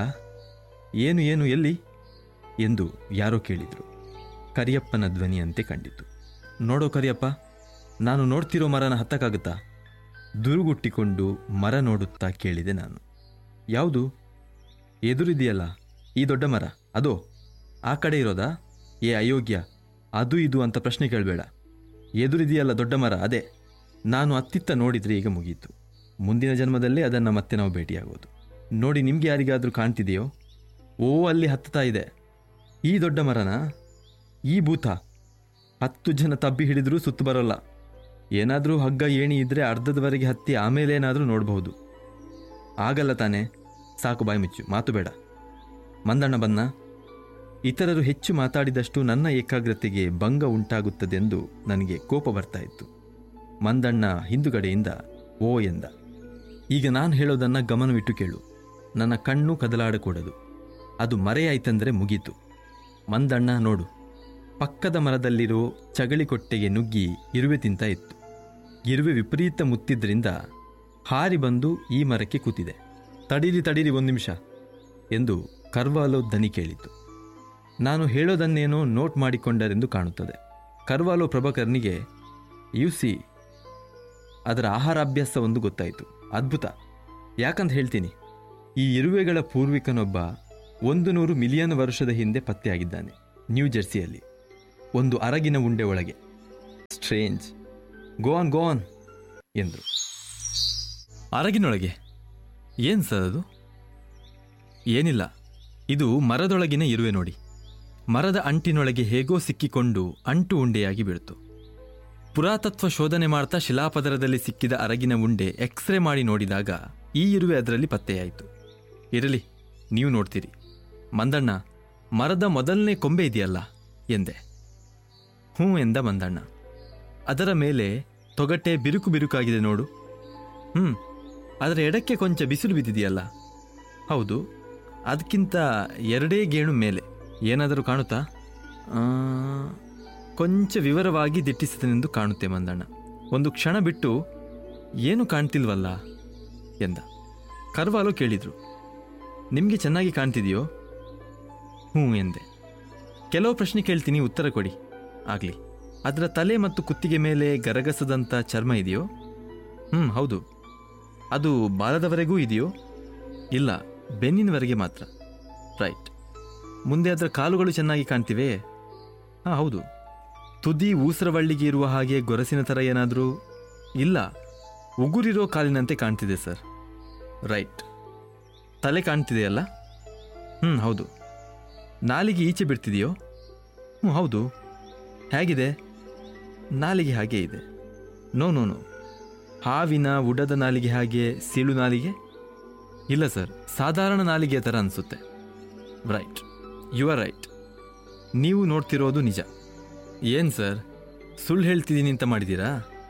ಏನು ಏನು ಎಲ್ಲಿ ಎಂದು ಯಾರೋ ಕೇಳಿದರು ಕರಿಯಪ್ಪನ ಧ್ವನಿಯಂತೆ ಕಂಡಿತು ನೋಡೋ ಕರಿಯಪ್ಪ ನಾನು ನೋಡ್ತಿರೋ ಮರನ ಹತ್ತಕ್ಕಾಗುತ್ತಾ ದುರುಗುಟ್ಟಿಕೊಂಡು ಮರ ನೋಡುತ್ತಾ ಕೇಳಿದೆ ನಾನು ಯಾವುದು ಎದುರಿದೆಯಲ್ಲ ಈ ದೊಡ್ಡ ಮರ ಅದೋ ಆ ಕಡೆ ಇರೋದಾ ಏ ಅಯೋಗ್ಯ ಅದು ಇದು ಅಂತ ಪ್ರಶ್ನೆ ಕೇಳಬೇಡ ಎದುರಿದೆಯಲ್ಲ ದೊಡ್ಡ ಮರ ಅದೇ ನಾನು ಅತ್ತಿತ್ತ ನೋಡಿದರೆ ಈಗ ಮುಗೀತು ಮುಂದಿನ ಜನ್ಮದಲ್ಲೇ ಅದನ್ನು ಮತ್ತೆ ನಾವು ಭೇಟಿಯಾಗೋದು ನೋಡಿ ನಿಮ್ಗೆ ಯಾರಿಗಾದರೂ ಕಾಣ್ತಿದೆಯೋ ಓ ಅಲ್ಲಿ ಹತ್ತುತ್ತಾ ಇದೆ ಈ ದೊಡ್ಡ ಮರನ ಈ ಭೂತ ಹತ್ತು ಜನ ತಬ್ಬಿ ಹಿಡಿದ್ರೂ ಸುತ್ತು ಬರೋಲ್ಲ ಏನಾದರೂ ಹಗ್ಗ ಏಣಿ ಇದ್ದರೆ ಅರ್ಧದವರೆಗೆ ಹತ್ತಿ ಆಮೇಲೆ ಏನಾದರೂ ನೋಡಬಹುದು ಆಗಲ್ಲ ತಾನೇ ಸಾಕು ಬಾಯಿ ಮುಚ್ಚು ಮಾತು ಬೇಡ ಮಂದಣ್ಣ ಬನ್ನ ಇತರರು ಹೆಚ್ಚು ಮಾತಾಡಿದಷ್ಟು ನನ್ನ ಏಕಾಗ್ರತೆಗೆ ಭಂಗ ಉಂಟಾಗುತ್ತದೆಂದು ನನಗೆ ಕೋಪ ಬರ್ತಾ ಇತ್ತು ಮಂದಣ್ಣ ಹಿಂದುಗಡೆಯಿಂದ ಓ ಎಂದ ಈಗ ನಾನು ಹೇಳೋದನ್ನು ಗಮನವಿಟ್ಟು ಕೇಳು ನನ್ನ ಕಣ್ಣು ಕದಲಾಡಕೂಡದು ಅದು ಮರೆಯಾಯ್ತಂದರೆ ಮುಗೀತು ಮಂದಣ್ಣ ನೋಡು ಪಕ್ಕದ ಮರದಲ್ಲಿರೋ ಚಗಳಿ ಕೊಟ್ಟೆಗೆ ನುಗ್ಗಿ ಇರುವೆ ತಿಂತ ಇತ್ತು ಇರುವೆ ವಿಪರೀತ ಮುತ್ತಿದ್ರಿಂದ ಹಾರಿ ಬಂದು ಈ ಮರಕ್ಕೆ ಕೂತಿದೆ ತಡೀರಿ ತಡೀರಿ ಒಂದು ನಿಮಿಷ ಎಂದು ಕರ್ವಾಲೋ ದನಿ ಕೇಳಿತು ನಾನು ಹೇಳೋದನ್ನೇನೋ ನೋಟ್ ಮಾಡಿಕೊಂಡರೆಂದು ಕಾಣುತ್ತದೆ ಕರ್ವಾಲೋ ಪ್ರಭಾಕರ್ನಿಗೆ ಯುಸಿ ಅದರ ಆಹಾರಾಭ್ಯಾಸ ಒಂದು ಗೊತ್ತಾಯಿತು ಅದ್ಭುತ ಯಾಕಂತ ಹೇಳ್ತೀನಿ ಈ ಇರುವೆಗಳ ಪೂರ್ವಿಕನೊಬ್ಬ ಒಂದು ನೂರು ಮಿಲಿಯನ್ ವರ್ಷದ ಹಿಂದೆ ಪತ್ತೆಯಾಗಿದ್ದಾನೆ ನ್ಯೂ ಜೆರ್ಸಿಯಲ್ಲಿ ಒಂದು ಅರಗಿನ ಉಂಡೆ ಒಳಗೆ ಸ್ಟ್ರೇಂಜ್ ಗೋನ್ ಗೋನ್ ಎಂದರು ಅರಗಿನೊಳಗೆ ಏನು ಸರ್ ಅದು ಏನಿಲ್ಲ ಇದು ಮರದೊಳಗಿನ ಇರುವೆ ನೋಡಿ ಮರದ ಅಂಟಿನೊಳಗೆ ಹೇಗೋ ಸಿಕ್ಕಿಕೊಂಡು ಅಂಟು ಉಂಡೆಯಾಗಿ ಬೀಳ್ತು ಪುರಾತತ್ವ ಶೋಧನೆ ಮಾಡ್ತಾ ಶಿಲಾಪದರದಲ್ಲಿ ಸಿಕ್ಕಿದ ಅರಗಿನ ಉಂಡೆ ಎಕ್ಸ್ರೇ ಮಾಡಿ ನೋಡಿದಾಗ ಈ ಇರುವೆ ಅದರಲ್ಲಿ ಪತ್ತೆಯಾಯಿತು ಇರಲಿ ನೀವು ನೋಡ್ತೀರಿ ಮಂದಣ್ಣ ಮರದ ಮೊದಲನೇ ಕೊಂಬೆ ಇದೆಯಲ್ಲ ಎಂದೆ ಹ್ಞೂ ಎಂದ ಮಂದಣ್ಣ ಅದರ ಮೇಲೆ ತೊಗಟೆ ಬಿರುಕು ಬಿರುಕಾಗಿದೆ ನೋಡು ಹ್ಞೂ ಅದರ ಎಡಕ್ಕೆ ಕೊಂಚ ಬಿಸಿಲು ಬಿದ್ದಿದೆಯಲ್ಲ ಹೌದು ಅದಕ್ಕಿಂತ ಎರಡೇ ಗೇಣು ಮೇಲೆ ಏನಾದರೂ ಕಾಣುತ್ತಾ ಆ, ಕೊಂಚ ವಿವರವಾಗಿ ದಿಟ್ಟಿಸಿದನೆಂದು ಕಾಣುತ್ತೆ ಮಂದಣ್ಣ ಒಂದು ಕ್ಷಣ ಬಿಟ್ಟು ಏನು ಕಾಣ್ತಿಲ್ವಲ್ಲ ಎಂದ ಕರ್ವಾಲು ಕೇಳಿದ್ರು ನಿಮಗೆ ಚೆನ್ನಾಗಿ ಕಾಣ್ತಿದೆಯೋ ಹ್ಞೂ ಎಂದೆ ಕೆಲವು ಪ್ರಶ್ನೆ ಕೇಳ್ತೀನಿ ಉತ್ತರ ಕೊಡಿ ಆಗಲಿ ಅದರ ತಲೆ ಮತ್ತು ಕುತ್ತಿಗೆ ಮೇಲೆ ಗರಗಸದಂಥ ಚರ್ಮ ಇದೆಯೋ ಹ್ಞೂ ಹೌದು ಅದು ಬಾಲದವರೆಗೂ ಇದೆಯೋ ಇಲ್ಲ ಬೆನ್ನಿನವರೆಗೆ ಮಾತ್ರ ರೈಟ್ ಮುಂದೆ ಅದರ ಕಾಲುಗಳು ಚೆನ್ನಾಗಿ ಕಾಣ್ತಿವೆ ಹಾಂ ಹೌದು ತುದಿ ಊಸರವಳ್ಳಿಗೆ ಇರುವ ಹಾಗೆ ಗೊರಸಿನ ಥರ ಏನಾದರೂ ಇಲ್ಲ ಉಗುರಿರೋ ಕಾಲಿನಂತೆ ಕಾಣ್ತಿದೆ ಸರ್ ರೈಟ್ ತಲೆ ಕಾಣ್ತಿದೆಯಲ್ಲ ಹ್ಞೂ ಹೌದು ನಾಲಿಗೆ ಈಚೆ ಬಿಡ್ತಿದೆಯೋ ಹ್ಞೂ ಹೌದು ಹೇಗಿದೆ ನಾಲಿಗೆ ಹಾಗೆ ಇದೆ ನೋ ನೋ ನೋ ಹಾವಿನ ಉಡದ ನಾಲಿಗೆ ಹಾಗೆ ಸೀಳು ನಾಲಿಗೆ ಇಲ್ಲ ಸರ್ ಸಾಧಾರಣ ನಾಲಿಗೆಯ ಥರ ಅನಿಸುತ್ತೆ ರೈಟ್ ಯು ಆರ್ ರೈಟ್ ನೀವು ನೋಡ್ತಿರೋದು ನಿಜ ಏನು ಸರ್ ಸುಳ್ಳು ಹೇಳ್ತಿದ್ದೀನಿ ಅಂತ ಮಾಡಿದ್ದೀರಾ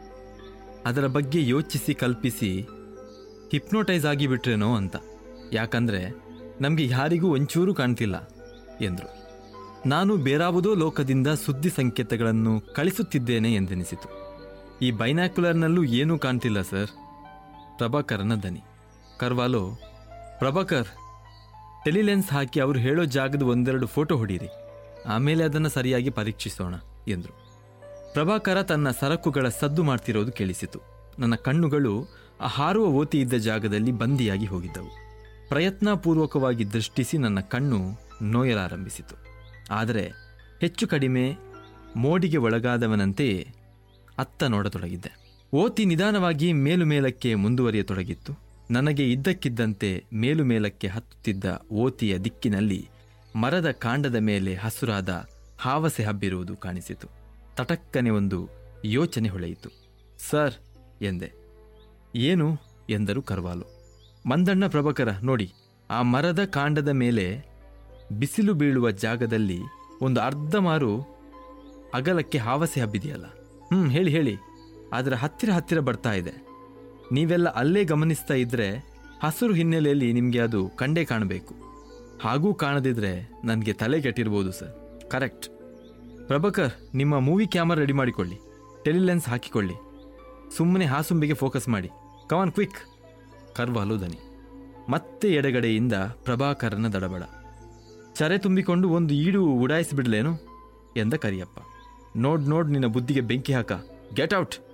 ಅದರ ಬಗ್ಗೆ ಯೋಚಿಸಿ ಕಲ್ಪಿಸಿ ಹಿಪ್ನೋಟೈಸ್ ಆಗಿಬಿಟ್ರೇನೋ ಅಂತ ಯಾಕಂದರೆ ನಮಗೆ ಯಾರಿಗೂ ಒಂಚೂರು ಕಾಣ್ತಿಲ್ಲ ಎಂದರು ನಾನು ಬೇರಾವುದೋ ಲೋಕದಿಂದ ಸುದ್ದಿ ಸಂಕೇತಗಳನ್ನು ಕಳಿಸುತ್ತಿದ್ದೇನೆ ಎಂದೆನಿಸಿತು ಈ ಬೈನಾಕ್ಯುಲರ್ನಲ್ಲೂ ಏನೂ ಕಾಣ್ತಿಲ್ಲ ಸರ್ ಪ್ರಭಾಕರನ ದನಿ ಕರ್ವಾಲೋ ಪ್ರಭಾಕರ್ ಟೆಲಿಲೆನ್ಸ್ ಹಾಕಿ ಅವರು ಹೇಳೋ ಜಾಗದ ಒಂದೆರಡು ಫೋಟೋ ಹೊಡೀರಿ ಆಮೇಲೆ ಅದನ್ನು ಸರಿಯಾಗಿ ಪರೀಕ್ಷಿಸೋಣ ಎಂದರು ಪ್ರಭಾಕರ ತನ್ನ ಸರಕುಗಳ ಸದ್ದು ಮಾಡ್ತಿರೋದು ಕೇಳಿಸಿತು ನನ್ನ ಕಣ್ಣುಗಳು ಆ ಹಾರುವ ಓತಿ ಇದ್ದ ಜಾಗದಲ್ಲಿ ಬಂದಿಯಾಗಿ ಹೋಗಿದ್ದವು ಪ್ರಯತ್ನಪೂರ್ವಕವಾಗಿ ದೃಷ್ಟಿಸಿ ನನ್ನ ಕಣ್ಣು ನೋಯಲಾರಂಭಿಸಿತು ಆದರೆ ಹೆಚ್ಚು ಕಡಿಮೆ ಮೋಡಿಗೆ ಒಳಗಾದವನಂತೆಯೇ ಅತ್ತ ನೋಡತೊಡಗಿದ್ದೆ ಓತಿ ನಿಧಾನವಾಗಿ ಮೇಲು ಮೇಲಕ್ಕೆ ಮುಂದುವರಿಯತೊಡಗಿತ್ತು ನನಗೆ ಇದ್ದಕ್ಕಿದ್ದಂತೆ ಮೇಲು ಮೇಲಕ್ಕೆ ಹತ್ತುತ್ತಿದ್ದ ಓತಿಯ ದಿಕ್ಕಿನಲ್ಲಿ ಮರದ ಕಾಂಡದ ಮೇಲೆ ಹಸುರಾದ ಹಾವಸೆ ಹಬ್ಬಿರುವುದು ಕಾಣಿಸಿತು ತಟಕ್ಕನೆ ಒಂದು ಯೋಚನೆ ಹೊಳೆಯಿತು ಸರ್ ಎಂದೆ ಏನು ಎಂದರು ಕರ್ವಾಲು ಮಂದಣ್ಣ ಪ್ರಭಕರ ನೋಡಿ ಆ ಮರದ ಕಾಂಡದ ಮೇಲೆ ಬಿಸಿಲು ಬೀಳುವ ಜಾಗದಲ್ಲಿ ಒಂದು ಅರ್ಧ ಮಾರು ಅಗಲಕ್ಕೆ ಹಾವಸೆ ಹಬ್ಬಿದೆಯಲ್ಲ ಹ್ಞೂ ಹೇಳಿ ಹೇಳಿ ಅದರ ಹತ್ತಿರ ಹತ್ತಿರ ಬರ್ತಾ ಇದೆ ನೀವೆಲ್ಲ ಅಲ್ಲೇ ಗಮನಿಸ್ತಾ ಇದ್ರೆ ಹಸಿರು ಹಿನ್ನೆಲೆಯಲ್ಲಿ ನಿಮಗೆ ಅದು ಕಂಡೇ ಕಾಣಬೇಕು ಹಾಗೂ ಕಾಣದಿದ್ರೆ ನನಗೆ ತಲೆ ಕೆಟ್ಟಿರ್ಬೋದು ಸರ್ ಕರೆಕ್ಟ್ ಪ್ರಭಾಕರ್ ನಿಮ್ಮ ಮೂವಿ ಕ್ಯಾಮರಾ ರೆಡಿ ಮಾಡಿಕೊಳ್ಳಿ ಟೆಲಿಲೆನ್ಸ್ ಹಾಕಿಕೊಳ್ಳಿ ಸುಮ್ಮನೆ ಹಾಸುಂಬಿಗೆ ಫೋಕಸ್ ಮಾಡಿ ಕಮಾನ್ ಕ್ವಿಕ್ ಕರ್ವಾಲು ದನಿ ಮತ್ತೆ ಎಡಗಡೆಯಿಂದ ಪ್ರಭಾಕರನ ದಡಬಡ ಚರೆ ತುಂಬಿಕೊಂಡು ಒಂದು ಈಡು ಉಡಾಯಿಸಿಬಿಡ್ಲೇನು ಎಂದ ಕರಿಯಪ್ಪ ನೋಡ್ ನೋಡ್ ನಿನ್ನ ಬುದ್ಧಿಗೆ ಬೆಂಕಿ ಹಾಕ ಗೆಟ್ ಔಟ್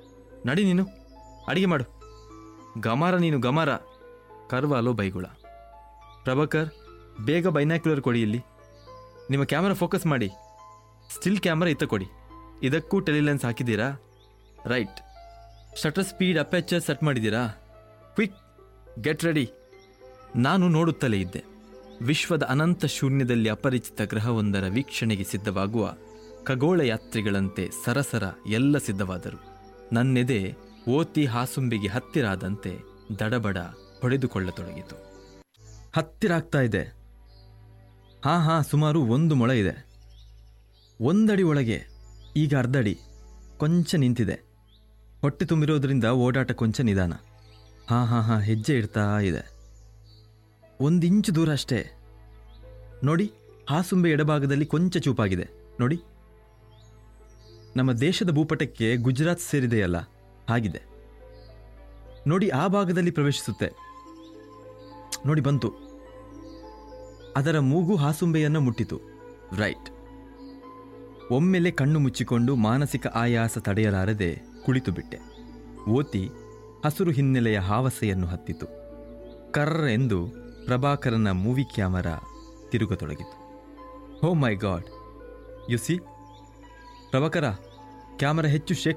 ನಡಿ ನೀನು ಅಡಿಗೆ ಮಾಡು ಗಮಾರ ನೀನು ಗಮಾರ ಕರ್ವಾಲೋ ಬೈಗುಳ ಪ್ರಭಾಕರ್ ಬೇಗ ಬೈನಾಕ್ಯುಲರ್ ಕೊಡಿ ಇಲ್ಲಿ ನಿಮ್ಮ ಕ್ಯಾಮರಾ ಫೋಕಸ್ ಮಾಡಿ ಸ್ಟಿಲ್ ಕ್ಯಾಮರಾ ಇತ್ತ ಕೊಡಿ ಇದಕ್ಕೂ ಟೆಲಿಲೆನ್ಸ್ ಹಾಕಿದ್ದೀರಾ right shutter speed aperture set ಮಾಡಿದ್ದೀರಾ ಕ್ವಿಕ್ ಗೆಟ್ ರೆಡಿ ನಾನು ನೋಡುತ್ತಲೇ ಇದ್ದೆ ವಿಶ್ವದ ಅನಂತ ಶೂನ್ಯದಲ್ಲಿ ಅಪರಿಚಿತ ಗ್ರಹವೊಂದರ ವೀಕ್ಷಣೆಗೆ ಸಿದ್ಧವಾಗುವ ಖಗೋಳ ಯಾತ್ರಿಗಳಂತೆ ಸರಸರ ಎಲ್ಲ ಸಿದ್ಧವಾದರು ನನ್ನೆದೆ ಓತಿ ಹಾಸುಂಬಿಗೆ ಹತ್ತಿರ ಆದಂತೆ ದಡಬಡ ಹೊಡೆದುಕೊಳ್ಳತೊಡಗಿತು ಹತ್ತಿರ ಆಗ್ತಾ ಇದೆ ಹಾ ಹಾ ಸುಮಾರು ಒಂದು ಮೊಳ ಇದೆ ಒಂದಡಿ ಒಳಗೆ ಈಗ ಅರ್ಧಡಿ ಕೊಂಚ ನಿಂತಿದೆ ಹೊಟ್ಟೆ ತುಂಬಿರೋದ್ರಿಂದ ಓಡಾಟ ಕೊಂಚ ನಿಧಾನ ಹಾ ಹಾ ಹಾ ಹೆಜ್ಜೆ ಇಡ್ತಾ ಇದೆ ಒಂದು ಇಂಚು ದೂರ ಅಷ್ಟೇ ನೋಡಿ ಹಾಸುಂಬೆ ಎಡಭಾಗದಲ್ಲಿ ಕೊಂಚ ಚೂಪಾಗಿದೆ ನೋಡಿ ನಮ್ಮ ದೇಶದ ಭೂಪಟಕ್ಕೆ ಗುಜರಾತ್ ಸೇರಿದೆಯಲ್ಲ ಹಾಗಿದೆ ನೋಡಿ ಆ ಭಾಗದಲ್ಲಿ ಪ್ರವೇಶಿಸುತ್ತೆ ನೋಡಿ ಬಂತು ಅದರ ಮೂಗು ಹಾಸುಂಬೆಯನ್ನು ಮುಟ್ಟಿತು ರೈಟ್ ಒಮ್ಮೆಲೆ ಕಣ್ಣು ಮುಚ್ಚಿಕೊಂಡು ಮಾನಸಿಕ ಆಯಾಸ ತಡೆಯಲಾರದೆ ಕುಳಿತು ಬಿಟ್ಟೆ ಓತಿ ಹಸುರು ಹಿನ್ನೆಲೆಯ ಹಾವಸೆಯನ್ನು ಹತ್ತಿತು ಕರ್ರ ಎಂದು ಪ್ರಭಾಕರನ ಮೂವಿ ಕ್ಯಾಮರಾ ತಿರುಗತೊಡಗಿತು oh my God you see Prabhakara camera ಹೆಚ್ಚು ಶೇಕ್